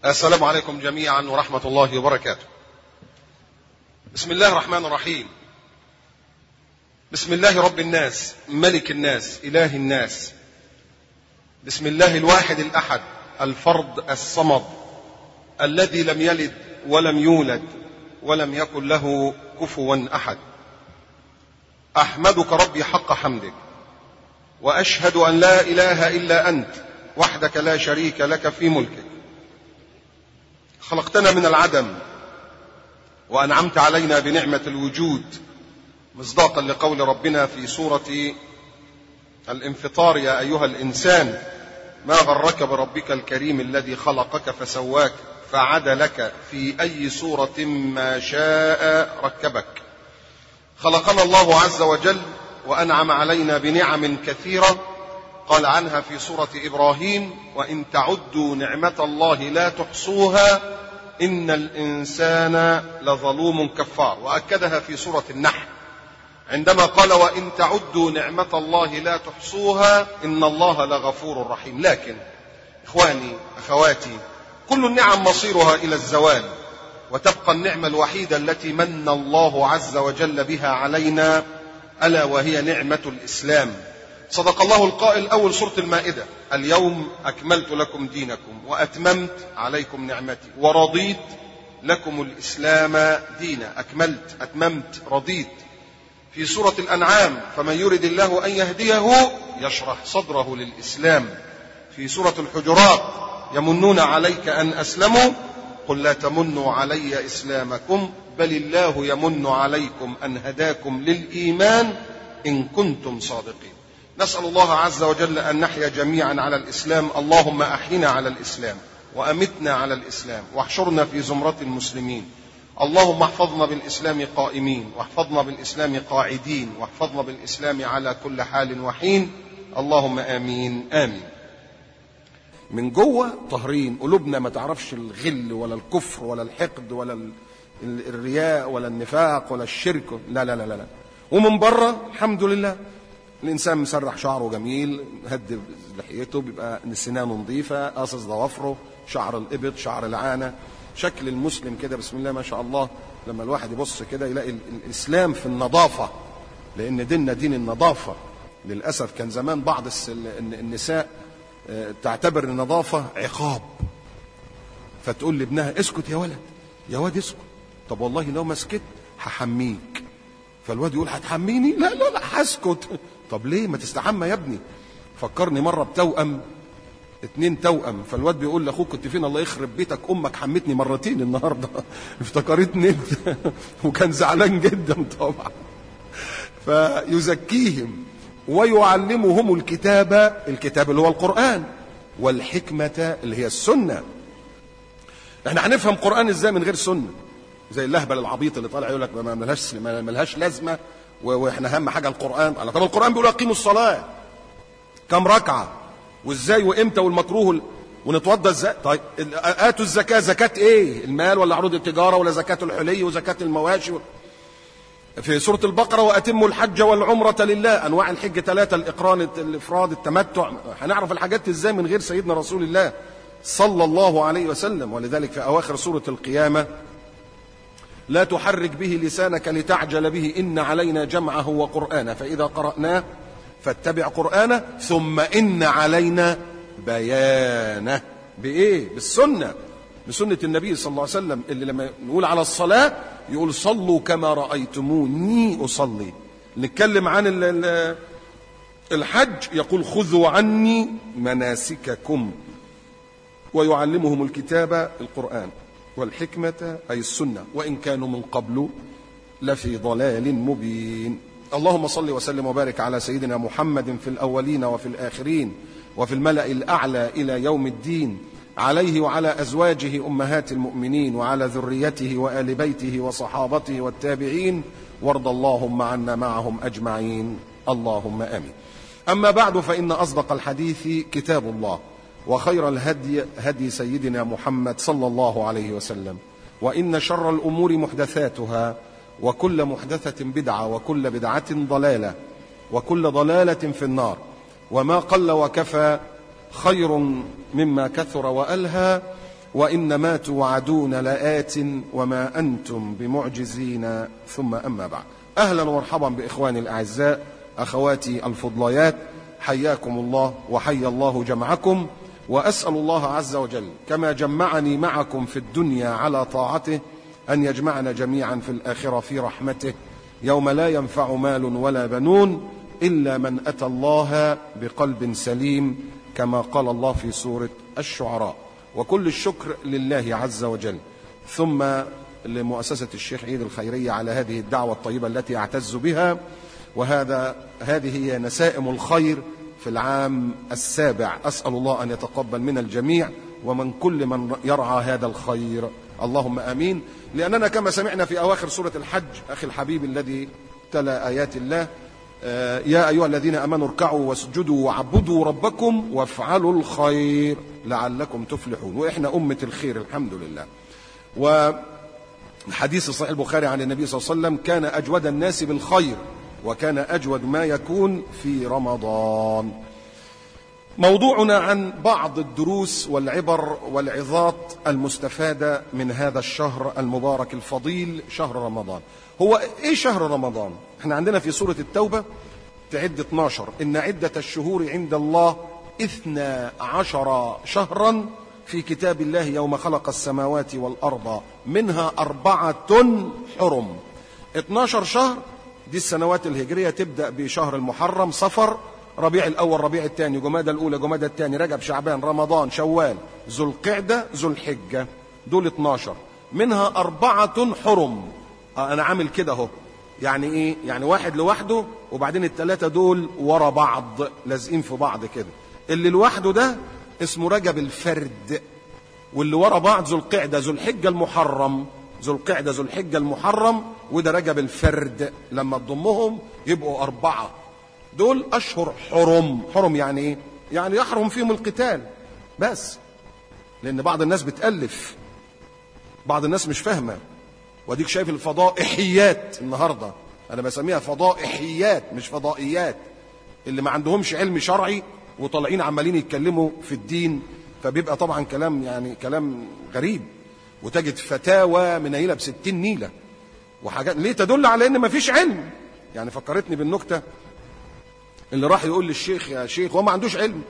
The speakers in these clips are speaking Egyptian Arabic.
السلام عليكم جميعا ورحمة الله وبركاته. بسم الله الرحمن الرحيم. بسم الله رب الناس، ملك الناس، إله الناس. بسم الله الواحد الأحد، الفرد الصمد، الذي لم يلد ولم يولد ولم يكن له كفوا أحد. أحمدك ربي حق حمدك، وأشهد أن لا إله إلا أنت وحدك لا شريك لك في ملكك. خلقتنا من العدم وانعمت علينا بنعمه الوجود مصداقا لقول ربنا في سوره الانفطار يا ايها الانسان ما غرك بربك الكريم الذي خلقك فسواك فعدلك في اي صوره ما شاء ركبك خلقنا الله عز وجل وانعم علينا بنعم كثيره قال عنها في سورة إبراهيم وإن تعدوا نعمة الله لا تحصوها إن الإنسان لظلوم كفار وأكدها في سورة النحل عندما قال وإن تعدوا نعمة الله لا تحصوها إن الله لغفور رحيم لكن إخواني أخواتي كل النعم مصيرها إلى الزوال وتبقى النعمة الوحيدة التي من الله عز وجل بها علينا ألا وهي نعمة الإسلام صدق الله القائل أول سورة المائدة اليوم أكملت لكم دينكم وأتممت عليكم نعمتي ورضيت لكم الإسلام دينا أكملت أتممت رضيت في سورة الأنعام فمن يرد الله أن يهديه يشرح صدره للإسلام في سورة الحجرات يمنون عليك أن أسلموا قل لا تمنوا علي إسلامكم بل الله يمن عليكم أن هداكم للإيمان إن كنتم صادقين نسأل الله عز وجل أن نحيا جميعا على الإسلام اللهم أحينا على الإسلام وأمتنا على الإسلام واحشرنا في زمرة المسلمين اللهم احفظنا بالإسلام قائمين واحفظنا بالإسلام قاعدين واحفظنا بالإسلام على كل حال وحين اللهم آمين آمين من جوه طاهرين قلوبنا ما تعرفش الغل ولا الكفر ولا الحقد ولا ال- ال- الرياء ولا النفاق ولا الشرك لا لا لا لا, لا. ومن بره الحمد لله الانسان مسرح شعره جميل هد لحيته بيبقى سنانه نظيفه قاصص ضوافره شعر الابط شعر العانه شكل المسلم كده بسم الله ما شاء الله لما الواحد يبص كده يلاقي ال- الاسلام في النظافه لان ديننا دين النظافه للاسف كان زمان بعض الس- ال- النساء آه، تعتبر النظافه عقاب فتقول لابنها اسكت يا ولد يا واد اسكت طب والله لو ما سكت هحميك فالواد يقول هتحميني لا لا لا هسكت طب ليه ما تستحمى يا ابني فكرني مره بتوأم اتنين توأم فالواد بيقول لاخوك كنت فين الله يخرب بيتك امك حمتني مرتين النهارده افتكرتني انت وكان زعلان جدا طبعا فيزكيهم ويعلمهم الكتاب الكتاب اللي هو القرآن والحكمة اللي هي السنة احنا هنفهم قرآن ازاي من غير سنة زي اللهبل العبيط اللي طالع يقول لك ما ملهاش ما ملهاش لازمة و- واحنا اهم حاجة القرآن قال طب القرآن بيقول اقيموا الصلاة كم ركعة وازاي وامتى والمكروه وال- ونتوضى ازاي طيب ال- اتوا الزكاة زكاة ايه المال ولا عروض التجارة ولا زكاة الحلي وزكاة المواشي في سورة البقرة وأتموا الحج والعمرة لله أنواع الحج ثلاثة الإقران الإفراد التمتع هنعرف الحاجات دي إزاي من غير سيدنا رسول الله صلى الله عليه وسلم ولذلك في أواخر سورة القيامة لا تحرك به لسانك لتعجل به إن علينا جمعه وقرآنه فإذا قرأناه فاتبع قرآنه ثم إن علينا بيانه بإيه؟ بالسنة بسنة النبي صلى الله عليه وسلم اللي لما نقول على الصلاة يقول صلوا كما رأيتموني أصلي نتكلم عن ال- ال- الحج يقول خذوا عني مناسككم ويعلمهم الكتاب القرآن والحكمة أي السنة وإن كانوا من قبل لفي ضلال مبين اللهم صل وسلم وبارك على سيدنا محمد في الأولين وفي الآخرين وفي الملأ الأعلى إلى يوم الدين عليه وعلى أزواجه أمهات المؤمنين وعلى ذريته وآل بيته وصحابته والتابعين وارض اللهم عنا معهم أجمعين اللهم آمين أما بعد فإن أصدق الحديث كتاب الله وخير الهدي هدي سيدنا محمد صلى الله عليه وسلم وإن شر الأمور محدثاتها وكل محدثة بدعة وكل بدعة ضلالة وكل ضلالة في النار وما قل وكفى خير مما كثر وألهى وإنما توعدون لآت وما أنتم بمعجزين ثم أما بعد أهلا ومرحبا بإخواني الأعزاء أخواتي الفضليات حياكم الله وحيا الله جمعكم وأسأل الله عز وجل كما جمعني معكم في الدنيا على طاعته أن يجمعنا جميعا في الآخرة في رحمته يوم لا ينفع مال ولا بنون إلا من أتى الله بقلب سليم كما قال الله في سورة الشعراء وكل الشكر لله عز وجل ثم لمؤسسة الشيخ عيد الخيرية على هذه الدعوة الطيبة التي أعتز بها وهذا هذه هي نسائم الخير في العام السابع أسأل الله أن يتقبل من الجميع ومن كل من يرعى هذا الخير اللهم آمين لأننا كما سمعنا في أواخر سورة الحج أخي الحبيب الذي تلا آيات الله يا أيها الذين أمنوا اركعوا واسجدوا وعبدوا ربكم وافعلوا الخير لعلكم تفلحون وإحنا أمة الخير الحمد لله وحديث صحيح البخاري عن النبي صلى الله عليه وسلم كان أجود الناس بالخير وكان أجود ما يكون في رمضان موضوعنا عن بعض الدروس والعبر والعظات المستفادة من هذا الشهر المبارك الفضيل شهر رمضان هو ايه شهر رمضان احنا عندنا في سورة التوبة تعد 12 ان عدة الشهور عند الله اثنا عشر شهرا في كتاب الله يوم خلق السماوات والأرض منها أربعة حرم 12 شهر دي السنوات الهجرية تبدأ بشهر المحرم صفر ربيع الأول ربيع الثاني جمادى الأولى جمادى الثاني رجب شعبان رمضان شوال ذو القعدة ذو الحجة دول 12 منها أربعة حرم آه أنا عامل كده أهو يعني إيه؟ يعني واحد لوحده وبعدين الثلاثة دول ورا بعض لازقين في بعض كده اللي لوحده ده اسمه رجب الفرد واللي ورا بعض ذو القعدة ذو الحجة المحرم ذو القعدة ذو الحجة المحرم وده رجب الفرد لما تضمهم يبقوا أربعة دول أشهر حرم حرم يعني إيه؟ يعني يحرم فيهم القتال بس لأن بعض الناس بتألف بعض الناس مش فاهمة واديك شايف الفضائحيات النهاردة أنا بسميها فضائحيات مش فضائيات اللي ما عندهمش علم شرعي وطالعين عمالين يتكلموا في الدين فبيبقى طبعا كلام يعني كلام غريب وتجد فتاوى منيلة بستين نيلة وحاجات ليه تدل على ان مفيش علم يعني فكرتني بالنكتة اللي راح يقول للشيخ يا شيخ هو ما عندوش علم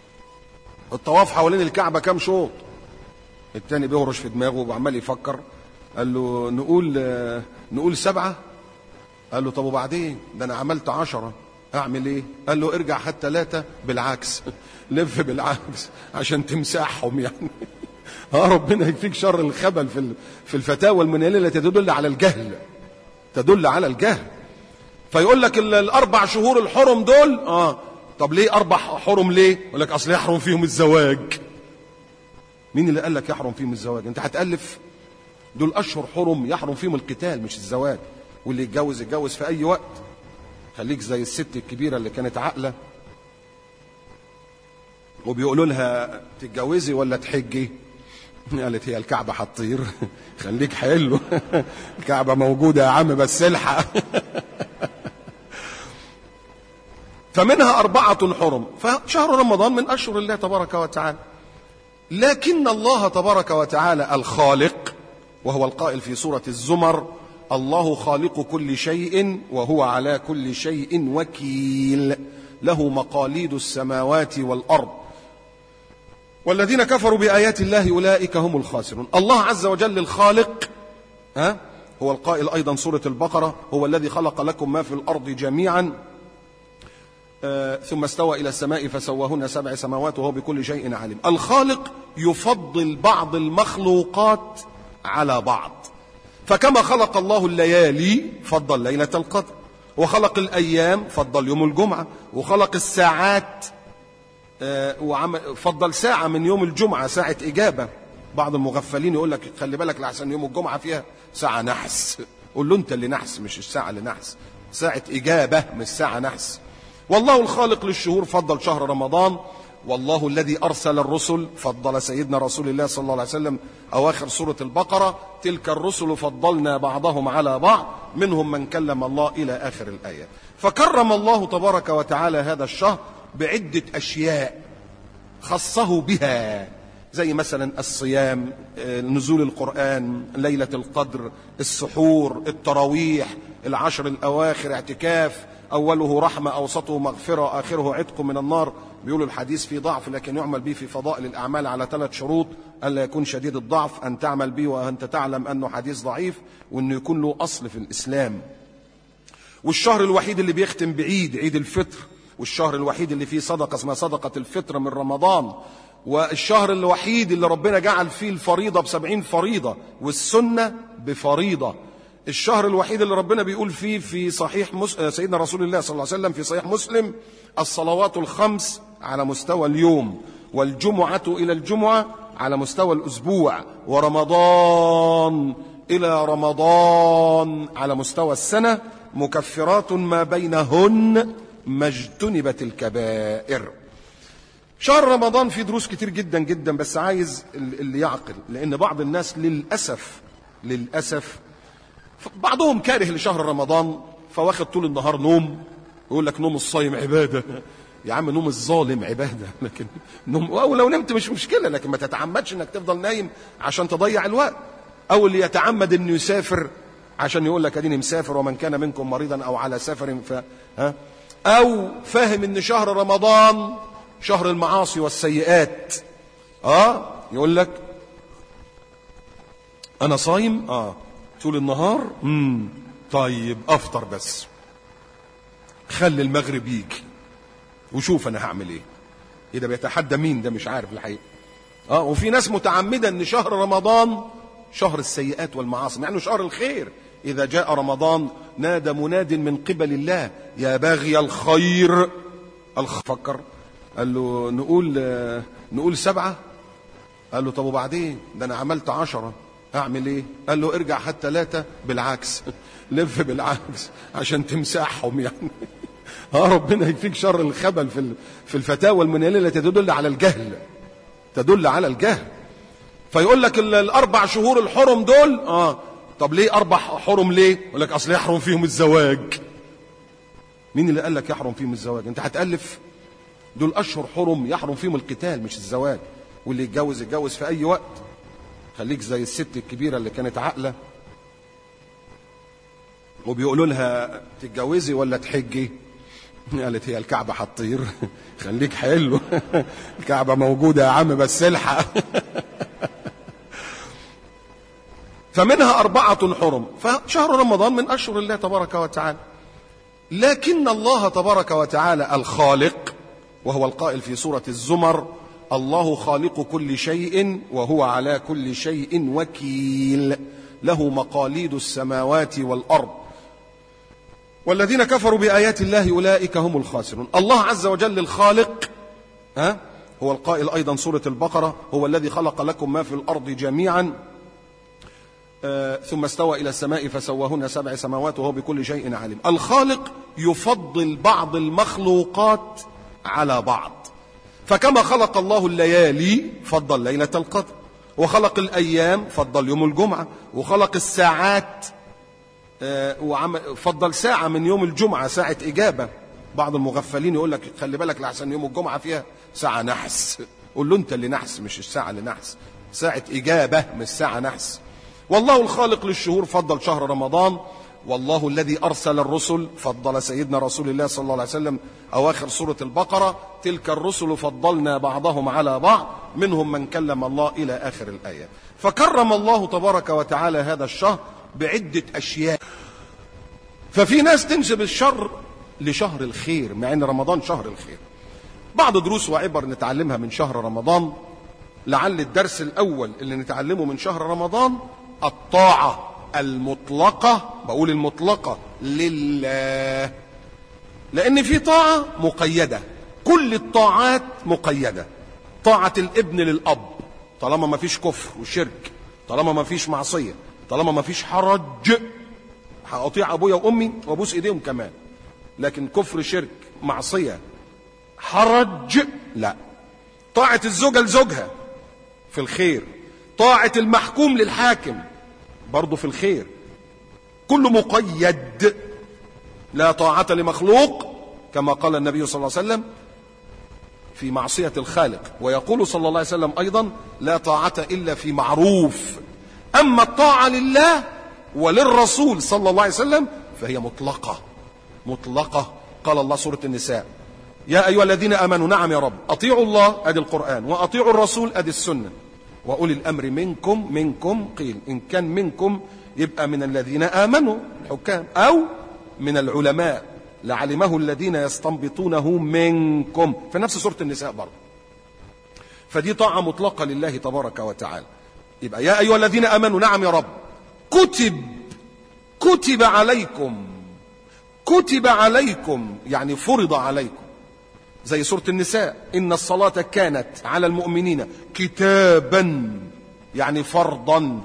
الطواف حوالين الكعبة كام شوط التاني بيهرش في دماغه وعمال يفكر قال له نقول نقول سبعة قال له طب وبعدين ده انا عملت عشرة اعمل ايه قال له ارجع حتى ثلاثة بالعكس لف بالعكس عشان تمسحهم يعني اه ربنا يكفيك شر الخبل في في الفتاوى المنيلة التي تدل على الجهل تدل على الجهل فيقول لك الاربع شهور الحرم دول اه طب ليه اربع حرم ليه يقول لك اصل يحرم فيهم الزواج مين اللي قال لك يحرم فيهم الزواج انت هتالف دول اشهر حرم يحرم فيهم القتال مش الزواج واللي يتجوز يتجوز في اي وقت خليك زي الست الكبيره اللي كانت عاقله وبيقولوا لها تتجوزي ولا تحجي قالت هي الكعبة هتطير خليك حلو الكعبة موجودة يا عم بس الحق فمنها أربعة حرم فشهر رمضان من أشهر الله تبارك وتعالى لكن الله تبارك وتعالى الخالق وهو القائل في سورة الزمر الله خالق كل شيء وهو على كل شيء وكيل له مقاليد السماوات والأرض والذين كفروا بآيات الله أولئك هم الخاسرون الله عز وجل الخالق ها هو القائل أيضا سورة البقرة هو الذي خلق لكم ما في الأرض جميعا آه ثم استوى إلى السماء فسواهن سبع سماوات وهو بكل شيء عليم الخالق يفضل بعض المخلوقات على بعض فكما خلق الله الليالي فضل ليلة القدر وخلق الأيام فضل يوم الجمعة وخلق الساعات وعمل فضل ساعة من يوم الجمعة ساعة إجابة بعض المغفلين يقول لك خلي بالك لحسن يوم الجمعة فيها ساعة نحس قول له أنت اللي نحس مش الساعة اللي نحس ساعة إجابة مش ساعة نحس والله الخالق للشهور فضل شهر رمضان والله الذي أرسل الرسل فضل سيدنا رسول الله صلى الله عليه وسلم أواخر سورة البقرة تلك الرسل فضلنا بعضهم على بعض منهم من كلم الله إلى آخر الآية فكرم الله تبارك وتعالى هذا الشهر بعدة أشياء خصه بها زي مثلا الصيام آه، نزول القرآن ليلة القدر السحور التراويح العشر الأواخر اعتكاف أوله رحمة أوسطه مغفرة آخره عتق من النار بيقولوا الحديث فيه ضعف لكن يعمل به في فضائل الأعمال على ثلاث شروط ألا يكون شديد الضعف أن تعمل به وأنت تعلم أنه حديث ضعيف وأنه يكون له أصل في الإسلام والشهر الوحيد اللي بيختم بعيد عيد الفطر والشهر الوحيد اللي فيه صدقة اسمها صدقة الفطر من رمضان والشهر الوحيد اللي ربنا جعل فيه الفريضة بسبعين فريضة والسنة بفريضة الشهر الوحيد اللي ربنا بيقول فيه في صحيح مس... سيدنا رسول الله صلى الله عليه وسلم في صحيح مسلم الصلوات الخمس على مستوى اليوم والجمعة إلى الجمعة على مستوى الأسبوع ورمضان إلى رمضان على مستوى السنة مكفرات ما بينهن ما اجتنبت الكبائر شهر رمضان فيه دروس كتير جدا جدا بس عايز اللي يعقل لأن بعض الناس للأسف للأسف بعضهم كاره لشهر رمضان فواخد طول النهار نوم يقول لك نوم الصايم عبادة يا عم نوم الظالم عبادة لكن نوم أو لو نمت مش مشكلة لكن ما تتعمدش انك تفضل نايم عشان تضيع الوقت أو اللي يتعمد انه يسافر عشان يقول لك اديني مسافر ومن كان منكم مريضا او على سفر ف ها او فاهم ان شهر رمضان شهر المعاصي والسيئات اه يقول لك انا صايم اه طول النهار امم طيب افطر بس خلي المغرب يجي وشوف انا هعمل ايه ايه ده بيتحدى مين ده مش عارف الحقيقه اه وفي ناس متعمده ان شهر رمضان شهر السيئات والمعاصي مع انه شهر الخير اذا جاء رمضان نادى مناد من قبل الله يا باغي الخير فكر قال له نقول آه، نقول سبعه قال له طب وبعدين ده انا عملت عشرة اعمل ايه قال له ارجع حتى ثلاثة بالعكس لف بالعكس عشان تمسحهم يعني اه ربنا يكفيك شر الخبل في ال- في الفتاوى المنيلة التي تدل على الجهل تدل على الجهل فيقول لك ال- الاربع شهور الحرم دول اه طب ليه اربع حرم ليه يقول لك اصل يحرم فيهم الزواج مين اللي قال لك يحرم فيهم الزواج انت هتالف دول اشهر حرم يحرم فيهم القتال مش الزواج واللي يتجوز يتجوز في اي وقت خليك زي الست الكبيره اللي كانت عاقله وبيقولوا لها تتجوزي ولا تحجي قالت هي الكعبه هتطير خليك حلو الكعبه موجوده يا عم بس الحق فمنها أربعة حرم فشهر رمضان من أشهر الله تبارك وتعالى لكن الله تبارك وتعالى الخالق وهو القائل في سورة الزمر الله خالق كل شيء وهو على كل شيء وكيل له مقاليد السماوات والأرض والذين كفروا بآيات الله أولئك هم الخاسرون الله عز وجل الخالق ها هو القائل أيضا سورة البقرة هو الذي خلق لكم ما في الأرض جميعا آه، ثم استوى إلى السماء فسواهن سبع سماوات وهو بكل شيء عليم الخالق يفضل بعض المخلوقات على بعض فكما خلق الله الليالي فضل ليلة القدر وخلق الأيام فضل يوم الجمعة وخلق الساعات آه، وعم- فضل ساعة من يوم الجمعة ساعة إجابة بعض المغفلين يقول لك خلي بالك لحسن يوم الجمعة فيها ساعة نحس قول له أنت اللي نحس مش الساعة اللي نحس ساعة إجابة مش ساعة نحس والله الخالق للشهور فضل شهر رمضان والله الذي أرسل الرسل فضل سيدنا رسول الله صلى الله عليه وسلم أواخر سورة البقرة تلك الرسل فضلنا بعضهم على بعض منهم من كلم الله إلى آخر الآية فكرم الله تبارك وتعالى هذا الشهر بعدة أشياء ففي ناس تنسب الشر لشهر الخير مع ان رمضان شهر الخير بعض دروس وعبر نتعلمها من شهر رمضان لعل الدرس الاول اللي نتعلمه من شهر رمضان الطاعه المطلقه بقول المطلقه لله لان في طاعه مقيده كل الطاعات مقيده طاعه الابن للاب طالما ما فيش كفر وشرك طالما ما فيش معصيه طالما ما فيش حرج هأطيع أبويا وأمي وأبوس إيديهم كمان لكن كفر شرك معصية حرج لا طاعة الزوجة لزوجها في الخير طاعة المحكوم للحاكم برضه في الخير كله مقيد لا طاعة لمخلوق كما قال النبي صلى الله عليه وسلم في معصية الخالق ويقول صلى الله عليه وسلم أيضا لا طاعة إلا في معروف أما الطاعة لله وللرسول صلى الله عليه وسلم فهي مطلقة مطلقة قال الله سورة النساء يا أيها الذين آمنوا نعم يا رب أطيعوا الله أدي القرآن وأطيعوا الرسول أدي السنة وأولي الأمر منكم منكم قيل إن كان منكم يبقى من الذين آمنوا الحكام أو من العلماء لعلمه الذين يستنبطونه منكم في نفس سورة النساء برضه فدي طاعة مطلقة لله تبارك وتعالى يبقى يا أيها الذين آمنوا نعم يا رب كتب كتب عليكم كتب عليكم يعني فرض عليكم زي سورة النساء إن الصلاة كانت على المؤمنين كتابا يعني فرضا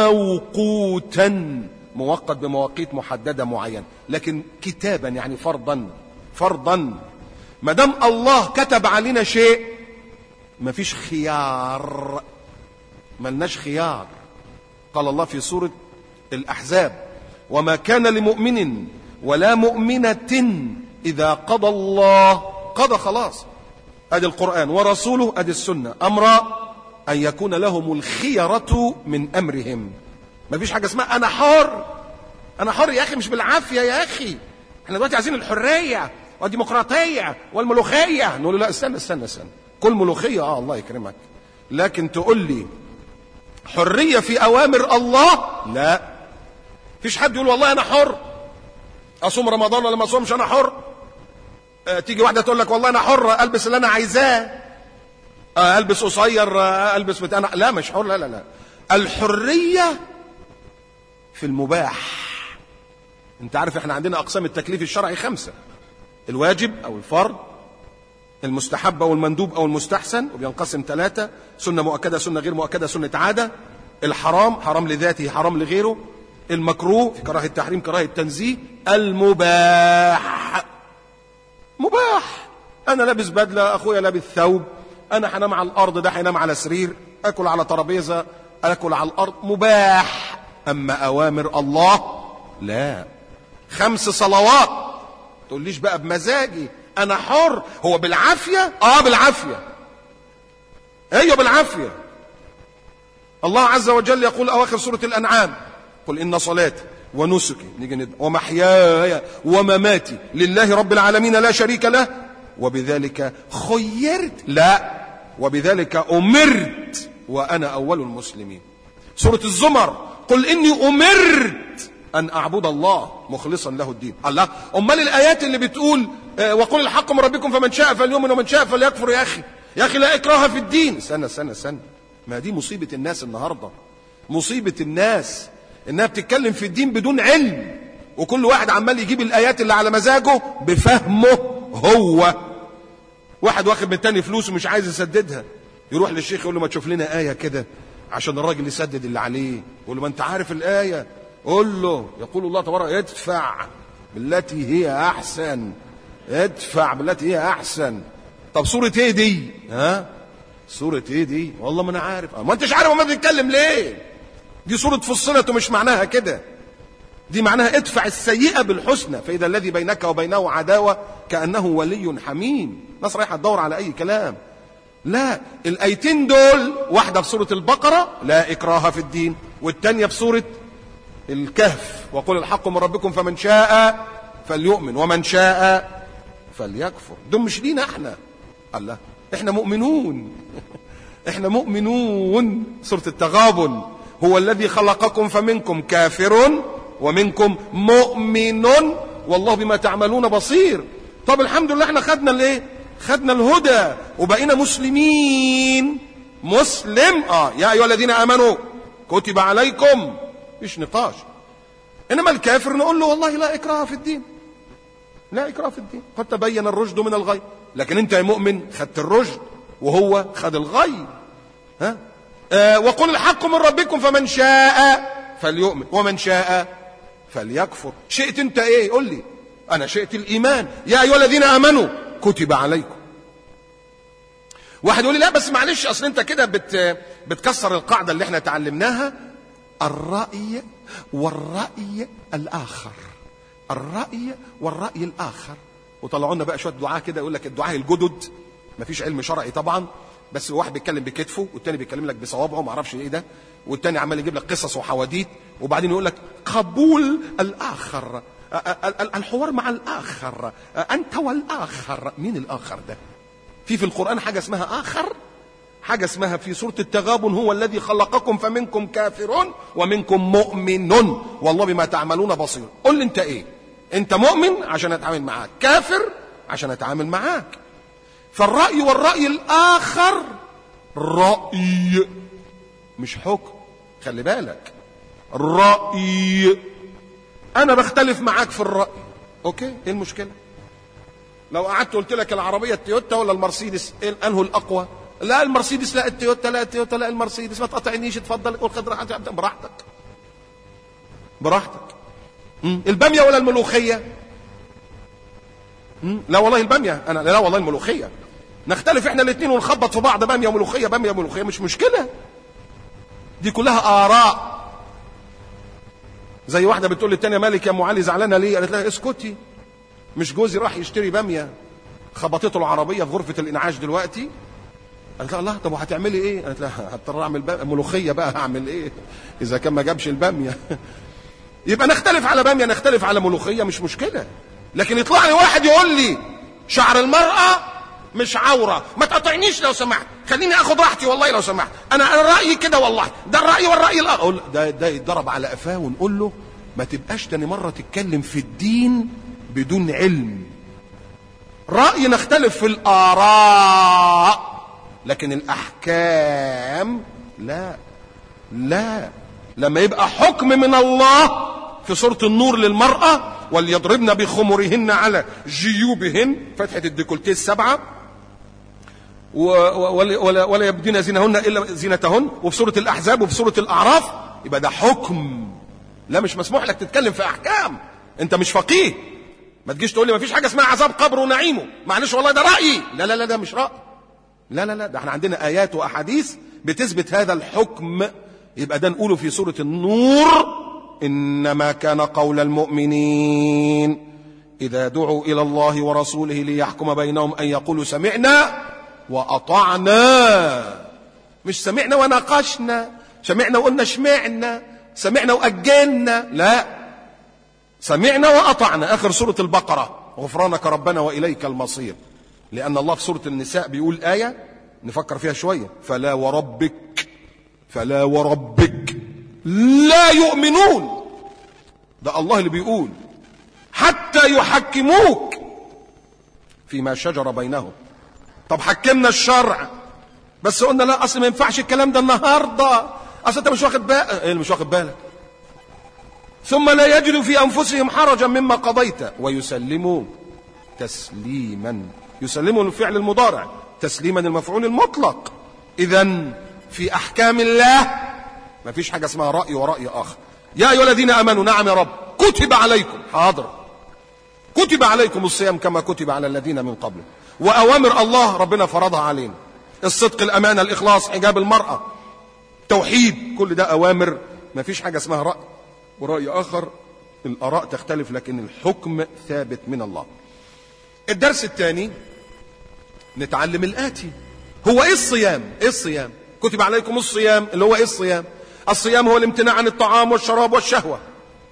موقوتا موقت بمواقيت محددة معينة لكن كتابا يعني فرضا فرضا ما دام الله كتب علينا شيء مفيش خيار ملناش خيار قال الله في سورة الأحزاب وما كان لمؤمن ولا مؤمنة إذا قضى الله قضى خلاص أدي القرآن ورسوله أدي السنة أمر أن يكون لهم الخيرة من أمرهم ما فيش حاجة اسمها أنا حر أنا حر يا أخي مش بالعافية يا أخي احنا دلوقتي عايزين الحرية والديمقراطية والملوخية نقول له لا استنى استنى استنى كل ملوخية اه الله يكرمك لكن تقول لي حرية في أوامر الله لا فيش حد يقول والله أنا حر أصوم رمضان ولا ما أصومش أنا حر آه تيجي واحدة تقول لك والله أنا حر ألبس اللي أنا عايزاه آه ألبس قصير آه ألبس بتاع أنا لا مش حر لا لا لا الحرية في المباح أنت عارف إحنا عندنا أقسام التكليف الشرعي خمسة الواجب أو الفرض المستحب أو المندوب أو المستحسن وبينقسم ثلاثة سنة مؤكدة سنة غير مؤكدة سنة عادة الحرام حرام لذاته حرام لغيره المكروه في كراهة التحريم كراهة التنزيه المباح مباح أنا لابس بدلة أخويا لابس ثوب أنا هنام على الأرض ده هينام على سرير أكل على ترابيزة أكل على الأرض مباح أما أوامر الله لا خمس صلوات تقوليش بقى بمزاجي أنا حر هو بالعافية آه بالعافية أيوة بالعافية الله عز وجل يقول أواخر سورة الأنعام قل إن صلاتي ونسكي نيجي ند... ومحياي ومماتي لله رب العالمين لا شريك له وبذلك خيرت لا وبذلك أمرت وأنا أول المسلمين سورة الزمر قل إني أمرت أن أعبد الله مخلصا له الدين الله أمال الآيات اللي بتقول آه وقل الحق من ربكم فمن شاء فليؤمن ومن شاء فليكفر يا أخي يا أخي لا إكراه في الدين استنى استنى استنى ما دي مصيبة الناس النهاردة مصيبة الناس إنها بتتكلم في الدين بدون علم وكل واحد عمال يجيب الآيات اللي على مزاجه بفهمه هو واحد واخد من التاني فلوس ومش عايز يسددها يروح للشيخ يقول له ما تشوف لنا آية كده عشان الراجل يسدد اللي عليه يقول له ما انت عارف الآية قول له يقول الله تبارك ادفع بالتي هي أحسن ادفع بالتي هي أحسن طب سورة ايه دي ها سورة ايه دي والله ما انا عارف ما انتش عارف ما بتتكلم ليه دي سورة فصلت ومش معناها كده دي معناها ادفع السيئة بالحسنى فإذا الذي بينك وبينه عداوة كأنه ولي حميم ناس رايحة تدور على أي كلام لا الآيتين دول واحدة في سورة البقرة لا إكراه في الدين والتانية في سورة الكهف وقل الحق من ربكم فمن شاء فليؤمن ومن شاء فليكفر دول مش لينا احنا الله احنا مؤمنون احنا مؤمنون سورة التغابن هو الذي خلقكم فمنكم كافر ومنكم مؤمن والله بما تعملون بصير طب الحمد لله احنا خدنا الايه خدنا الهدى وبقينا مسلمين مسلم اه يا ايها الذين امنوا كتب عليكم مش نقاش انما الكافر نقول له والله لا اكراه في الدين لا اكراه في الدين قد تبين الرشد من الغي لكن انت يا مؤمن خدت الرشد وهو خد الغي ها آه وقل الحق من ربكم فمن شاء فليؤمن ومن شاء فليكفر شئت انت ايه قل لي انا شئت الايمان يا ايها الذين امنوا كتب عليكم واحد يقول لي لا بس معلش اصل انت كده بت بتكسر القاعده اللي احنا اتعلمناها الراي والراي الاخر الراي والراي الاخر وطلعوا لنا بقى شويه دعاء كده يقول لك الدعاء الجدد مفيش علم شرعي طبعا بس واحد بيتكلم بكتفه والتاني بيتكلم لك بصوابعه ما اعرفش ايه ده والتاني عمال يجيب لك قصص وحواديت وبعدين يقول لك قبول الاخر أ- أ- ال- الحوار مع الاخر انت والاخر مين الاخر ده في في القران حاجه اسمها اخر حاجه اسمها في سوره التغابن هو الذي خلقكم فمنكم كافر ومنكم مؤمن والله بما تعملون بصير قل لي انت ايه انت مؤمن عشان اتعامل معاك كافر عشان اتعامل معاك فالراي والراي الاخر راي مش حكم خلي بالك راي انا بختلف معاك في الراي اوكي ايه المشكله لو قعدت قلت لك العربيه التويوتا ولا المرسيدس إيه انه الاقوى لا المرسيدس لا التويوتا لا التويوتا لا المرسيدس ما تقاطعنيش اتفضل قول خد راحتك براحتك براحتك مم. الباميه ولا الملوخيه مم. لا والله الباميه انا لا والله الملوخيه نختلف احنا الاثنين ونخبط في بعض باميه وملوخيه باميه وملوخيه مش مشكله دي كلها اراء زي واحده بتقول للتانيه مالك يا ام علي زعلانه ليه قالت لها اسكتي مش جوزي راح يشتري باميه خبطته العربيه في غرفه الانعاش دلوقتي قالت لها الله طب وهتعملي ايه قالت لها هضطر اعمل بقى ملوخيه بقى هعمل ايه اذا كان ما جابش الباميه يبقى نختلف على باميه نختلف على ملوخيه مش مشكله لكن يطلع لي واحد يقول لي شعر المراه مش عوره ما تقاطعنيش لو سمحت خليني اخد راحتي والله لو سمحت انا انا رايي كده والله ده الراي والراي الاخر أقول ده ده يتضرب على قفاه ونقول له ما تبقاش تاني مره تتكلم في الدين بدون علم راي نختلف في الاراء لكن الاحكام لا لا لما يبقى حكم من الله في سورة النور للمرأة وليضربن بخمرهن على جيوبهن فتحة الديكولتيه السبعة و- و- ولا, ولا, ولا يبدين زينهن إلا زينتهن وفي سورة الأحزاب وفي سورة الأعراف يبقى ده حكم لا مش مسموح لك تتكلم في أحكام أنت مش فقيه ما تجيش تقول لي ما فيش حاجة اسمها عذاب قبر ونعيمه معلش والله ده رأيي لا لا لا ده مش رأي لا لا لا ده احنا عندنا آيات وأحاديث بتثبت هذا الحكم يبقى ده نقوله في سورة النور إنما كان قول المؤمنين إذا دعوا إلى الله ورسوله ليحكم بينهم أن يقولوا سمعنا وأطعنا مش سمعنا وناقشنا سمعنا وقلنا شمعنا سمعنا وأجلنا لا سمعنا وأطعنا آخر سورة البقرة غفرانك ربنا وإليك المصير لأن الله في سورة النساء بيقول آية نفكر فيها شوية فلا وربك فلا وربك لا يؤمنون ده الله اللي بيقول حتى يحكموك فيما شجر بينهم طب حكمنا الشرع بس قلنا لا اصل ما ينفعش الكلام ده النهارده اصل انت مش واخد بالك ايه اللي مش واخد بالك ثم لا يجدوا في انفسهم حرجا مما قضيت ويسلموا تسليما يسلموا الفعل المضارع تسليما المفعول المطلق اذا في احكام الله ما فيش حاجه اسمها راي وراي اخر يا ايها الذين امنوا نعم يا رب كتب عليكم حاضر كتب عليكم الصيام كما كتب على الذين من قبل واوامر الله ربنا فرضها علينا الصدق الامانه الاخلاص حجاب المراه توحيد كل ده اوامر ما فيش حاجه اسمها راي وراي اخر الاراء تختلف لكن الحكم ثابت من الله الدرس الثاني نتعلم الاتي هو ايه الصيام ايه الصيام كتب عليكم الصيام اللي هو ايه الصيام الصيام هو الامتناع عن الطعام والشراب والشهوه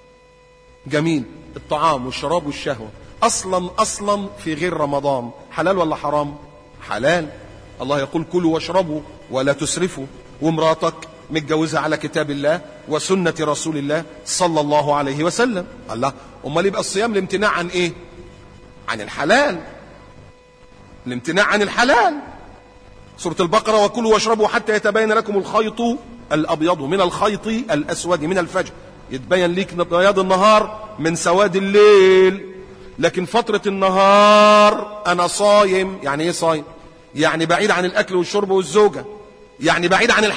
جميل الطعام والشراب والشهوه اصلا اصلا في غير رمضان حلال ولا حرام حلال الله يقول كلوا واشربوا ولا تسرفوا ومراتك متجوزة على كتاب الله وسنة رسول الله صلى الله عليه وسلم الله امال يبقى الصيام الامتناع عن ايه عن الحلال الامتناع عن الحلال سورة البقرة وكلوا واشربوا حتى يتبين لكم الخيط الأبيض من الخيط الأسود من الفجر يتبين ليك بياض النهار من سواد الليل لكن فترة النهار أنا صايم يعني إيه صايم يعني بعيد عن الأكل والشرب والزوجة يعني بعيد عن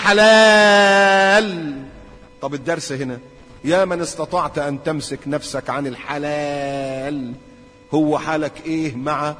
الحلال طب الدرس هنا يا من استطعت أن تمسك نفسك عن الحلال هو حالك إيه مع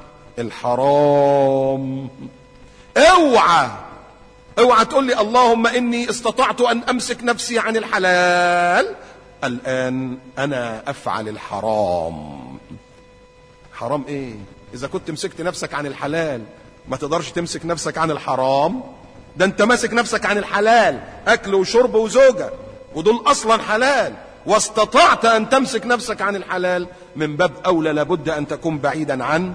الحرام اوعى اوعى تقول لي اللهم اني استطعت ان امسك نفسي عن الحلال الان انا افعل الحرام حرام ايه اذا كنت مسكت نفسك عن الحلال ما تقدرش تمسك نفسك عن الحرام ده انت ماسك نفسك عن الحلال اكل وشرب وزوجة ودول اصلا حلال واستطعت ان تمسك نفسك عن الحلال من باب اولى لابد ان تكون بعيدا عن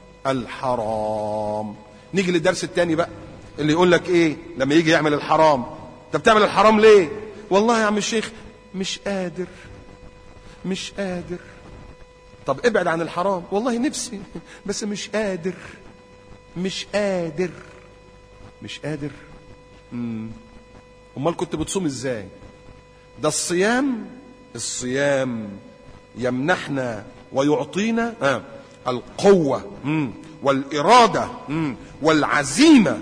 الحرام نيجي للدرس الثاني بقى اللي يقول لك ايه لما يجي يعمل الحرام انت بتعمل الحرام ليه والله يا عم الشيخ مش قادر مش قادر طب ابعد عن الحرام والله نفسي بس مش قادر مش قادر مش قادر مم. امال كنت بتصوم ازاي ده الصيام الصيام يمنحنا ويعطينا آه القوة مم. والإرادة مم. والعزيمة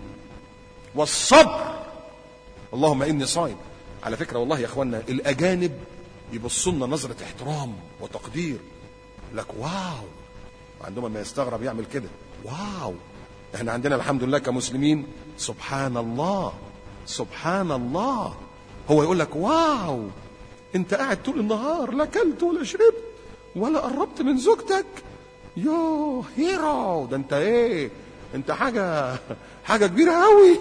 والصبر اللهم إني صايم على فكرة والله يا أخوانا الأجانب يبصوا لنا نظرة احترام وتقدير لك واو عندهم ما يستغرب يعمل كده واو احنا عندنا الحمد لله كمسلمين سبحان الله سبحان الله هو يقول لك واو انت قاعد طول النهار لا اكلت ولا شربت ولا قربت من زوجتك يو هيرو ده انت ايه انت حاجه حاجه كبيره قوي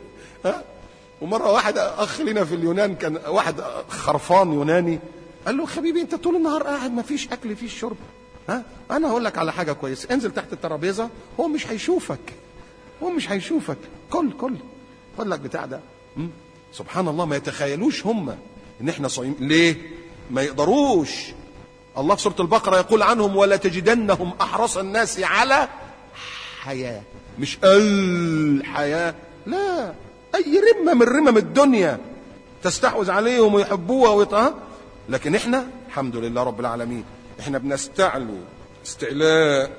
ومره واحد اخ لنا في اليونان كان واحد خرفان يوناني قال له حبيبي انت طول النهار قاعد ما فيش اكل فيش شرب ها انا هقول لك على حاجه كويسه انزل تحت الترابيزه هو مش هيشوفك هو مش هيشوفك كل كل خد لك بتاع ده م? سبحان الله ما يتخيلوش هم ان احنا صايمين ليه ما يقدروش الله في سوره البقره يقول عنهم ولا تجدنهم احرص الناس على حياه مش الحياه لا اي رمه من رمم الدنيا تستحوذ عليهم ويحبوها ويطها لكن احنا الحمد لله رب العالمين احنا بنستعلو استعلاء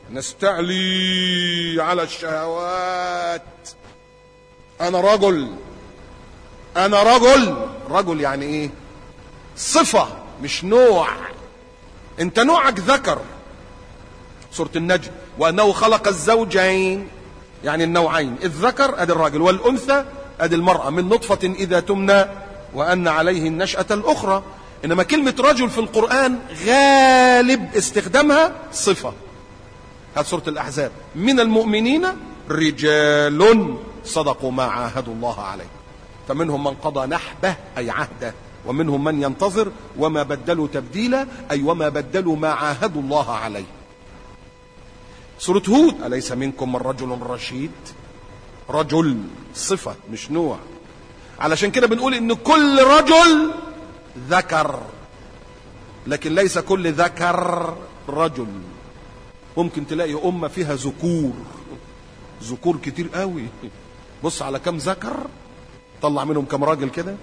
نستعلي على الشهوات انا رجل انا رجل رجل يعني ايه صفة مش نوع انت نوعك ذكر سورة النجم وانه خلق الزوجين يعني النوعين الذكر ادي الراجل والانثى ادي المرأة من نطفة اذا تمنى وان عليه النشأة الاخرى انما كلمة رجل في القرآن غالب استخدامها صفة هذه سورة الاحزاب من المؤمنين رجال صدقوا ما عاهدوا الله عليه فمنهم من قضى نحبه اي عهده ومنهم من ينتظر وما بدلوا تبديلا اي وما بدلوا ما عاهدوا الله عليه سورة هود أليس منكم من رجل رشيد رجل صفة مش نوع علشان كده بنقول ان كل رجل ذكر لكن ليس كل ذكر رجل ممكن تلاقي أمة فيها ذكور ذكور كتير قوي بص على كم ذكر طلع منهم كم راجل كده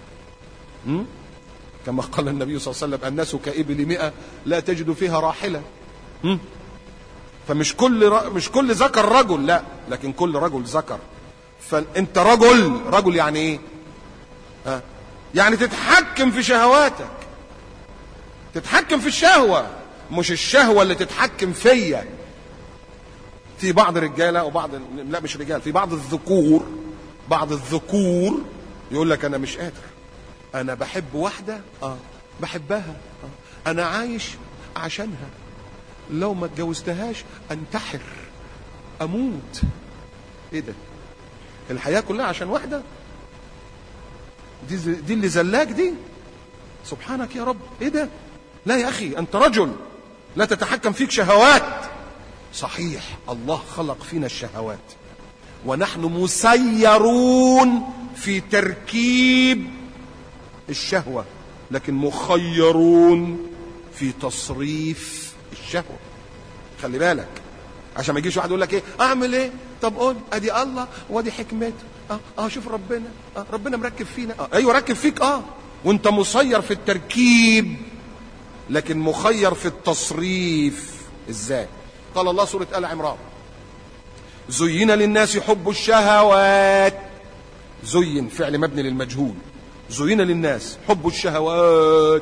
كما قال النبي صلى الله عليه وسلم الناس كإبل مئة لا تجد فيها راحلة م? فمش كل ر... مش كل ذكر رجل لا لكن كل رجل ذكر فانت رجل رجل يعني ايه ها يعني تتحكم في شهواتك تتحكم في الشهوة مش الشهوة اللي تتحكم فيا في بعض الرجالة وبعض لا مش رجال في بعض الذكور بعض الذكور يقول لك انا مش قادر انا بحب واحدة اه بحبها آه. انا عايش عشانها لو ما اتجوزتهاش انتحر اموت ايه ده الحياة كلها عشان واحدة دي, دي اللي زلاك دي سبحانك يا رب ايه ده لا يا اخي انت رجل لا تتحكم فيك شهوات صحيح الله خلق فينا الشهوات ونحن مسيرون في تركيب الشهوة لكن مخيرون في تصريف الشهوة خلي بالك عشان ما يجيش واحد يقول لك ايه اعمل ايه طب قول ادي الله وادي حكمته اه اه شوف ربنا اه ربنا مركب فينا اه ايوه ركب فيك اه وانت مسير في التركيب لكن مخير في التصريف ازاي قال الله سورة آل عمران زين للناس حب الشهوات زين فعل مبني للمجهول زين للناس حب الشهوات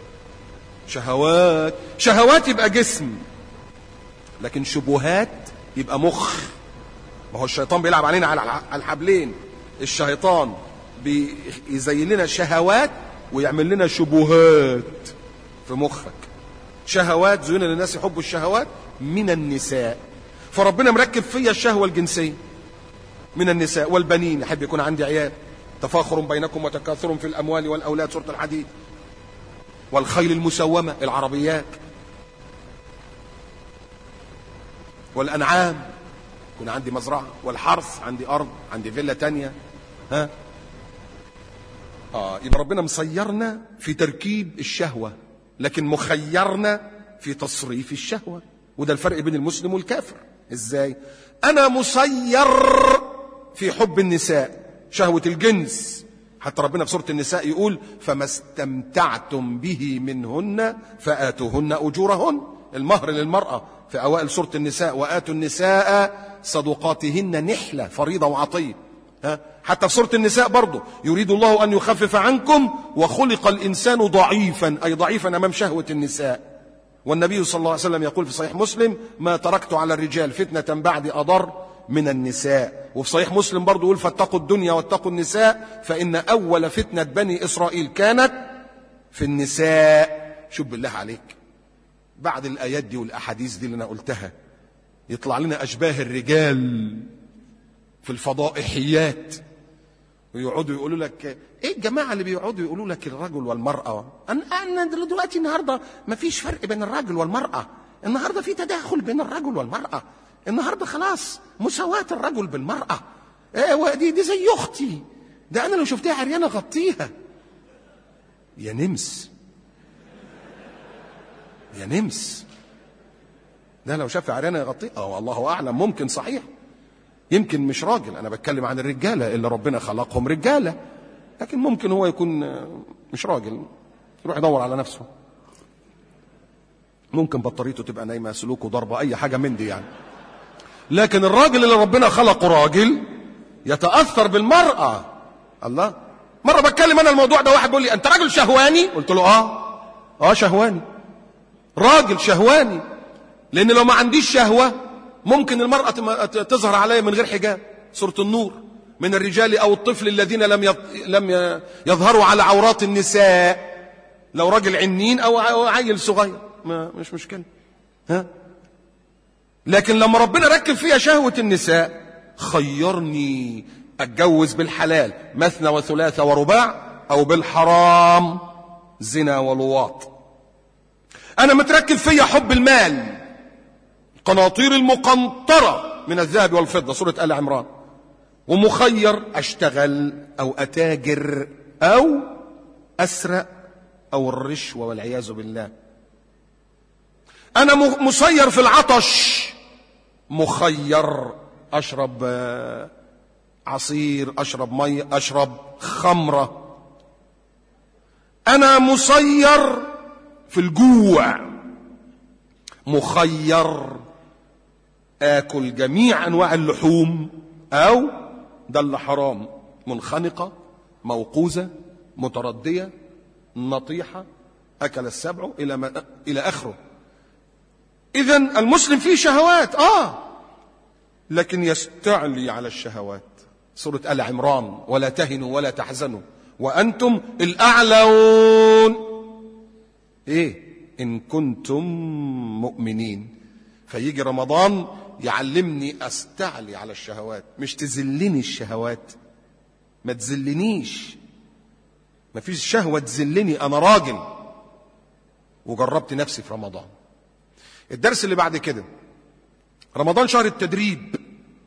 شهوات شهوات يبقى جسم لكن شبهات يبقى مخ ما هو الشيطان بيلعب علينا على الحبلين الشيطان بيزين لنا شهوات ويعمل لنا شبهات في مخك شهوات زين للناس حب الشهوات من النساء فربنا مركب فيا الشهوة الجنسية من النساء والبنين يحب يكون عندي عيال تفاخر بينكم وتكاثر في الأموال والأولاد سورة الحديد والخيل المسومة العربيات والأنعام يكون عندي مزرعة والحرث عندي أرض عندي فيلا تانية ها آه يبقى ربنا مسيرنا في تركيب الشهوة لكن مخيرنا في تصريف الشهوة وده الفرق بين المسلم والكافر ازاي انا مسير في حب النساء شهوة الجنس حتى ربنا في سورة النساء يقول فما استمتعتم به منهن فآتوهن أجورهن المهر للمرأة في أوائل سورة النساء وآتوا النساء صدقاتهن نحلة فريضة وعطية ها؟ حتى في سورة النساء برضه يريد الله أن يخفف عنكم وخلق الإنسان ضعيفا أي ضعيفا أمام شهوة النساء والنبي صلى الله عليه وسلم يقول في صحيح مسلم ما تركت على الرجال فتنة بعد أضر من النساء وفي صحيح مسلم برضه يقول فاتقوا الدنيا واتقوا النساء فإن أول فتنة بني إسرائيل كانت في النساء شوف بالله عليك بعد الآيات دي والأحاديث دي اللي أنا قلتها يطلع لنا أشباه الرجال في الفضائحيات ويقعدوا يقولوا لك ايه الجماعه اللي بيقعدوا يقولوا لك الرجل والمراه انا انا دلوقتي النهارده ما فيش فرق بين الرجل والمراه النهارده في تداخل بين الرجل والمراه النهارده خلاص مساواه الرجل بالمراه ايه دي دي زي اختي ده انا لو شفتها عريانه غطيها يا نمس يا نمس ده لو شاف عريانه يغطيها اه والله اعلم ممكن صحيح يمكن مش راجل انا بتكلم عن الرجاله اللي ربنا خلقهم رجاله لكن ممكن هو يكون مش راجل يروح يدور على نفسه ممكن بطاريته تبقى نايمه سلوكه ضربه اي حاجه من دي يعني لكن الراجل اللي ربنا خلقه راجل يتاثر بالمراه الله مره بتكلم انا الموضوع ده واحد بيقول لي انت راجل شهواني قلت له اه اه شهواني راجل شهواني لان لو ما عنديش شهوه ممكن المرأة تظهر علي من غير حجاب سورة النور من الرجال أو الطفل الذين لم لم يظهروا على عورات النساء لو راجل عنين أو عيل صغير ما مش مشكلة ها لكن لما ربنا ركب فيها شهوة النساء خيرني أتجوز بالحلال مثنى وثلاثة ورباع أو بالحرام زنا ولواط أنا متركب فيا حب المال قناطير المقنطرة من الذهب والفضة سورة آل عمران ومخير أشتغل أو أتاجر أو أسرق أو الرشوة والعياذ بالله أنا مسير في العطش مخير أشرب عصير أشرب مي أشرب خمرة أنا مسير في الجوع مخير آكل جميع أنواع اللحوم أو ده اللي حرام منخنقة موقوزة متردية نطيحة أكل السبع إلى, ما إلى آخره إذا المسلم فيه شهوات آه لكن يستعلي على الشهوات سورة آل عمران ولا تهنوا ولا تحزنوا وأنتم الأعلون إيه إن كنتم مؤمنين فيجي رمضان يعلمني أستعلي على الشهوات مش تذلني الشهوات ما تذلنيش ما فيش شهوة تذلني أنا راجل وجربت نفسي في رمضان الدرس اللي بعد كده رمضان شهر التدريب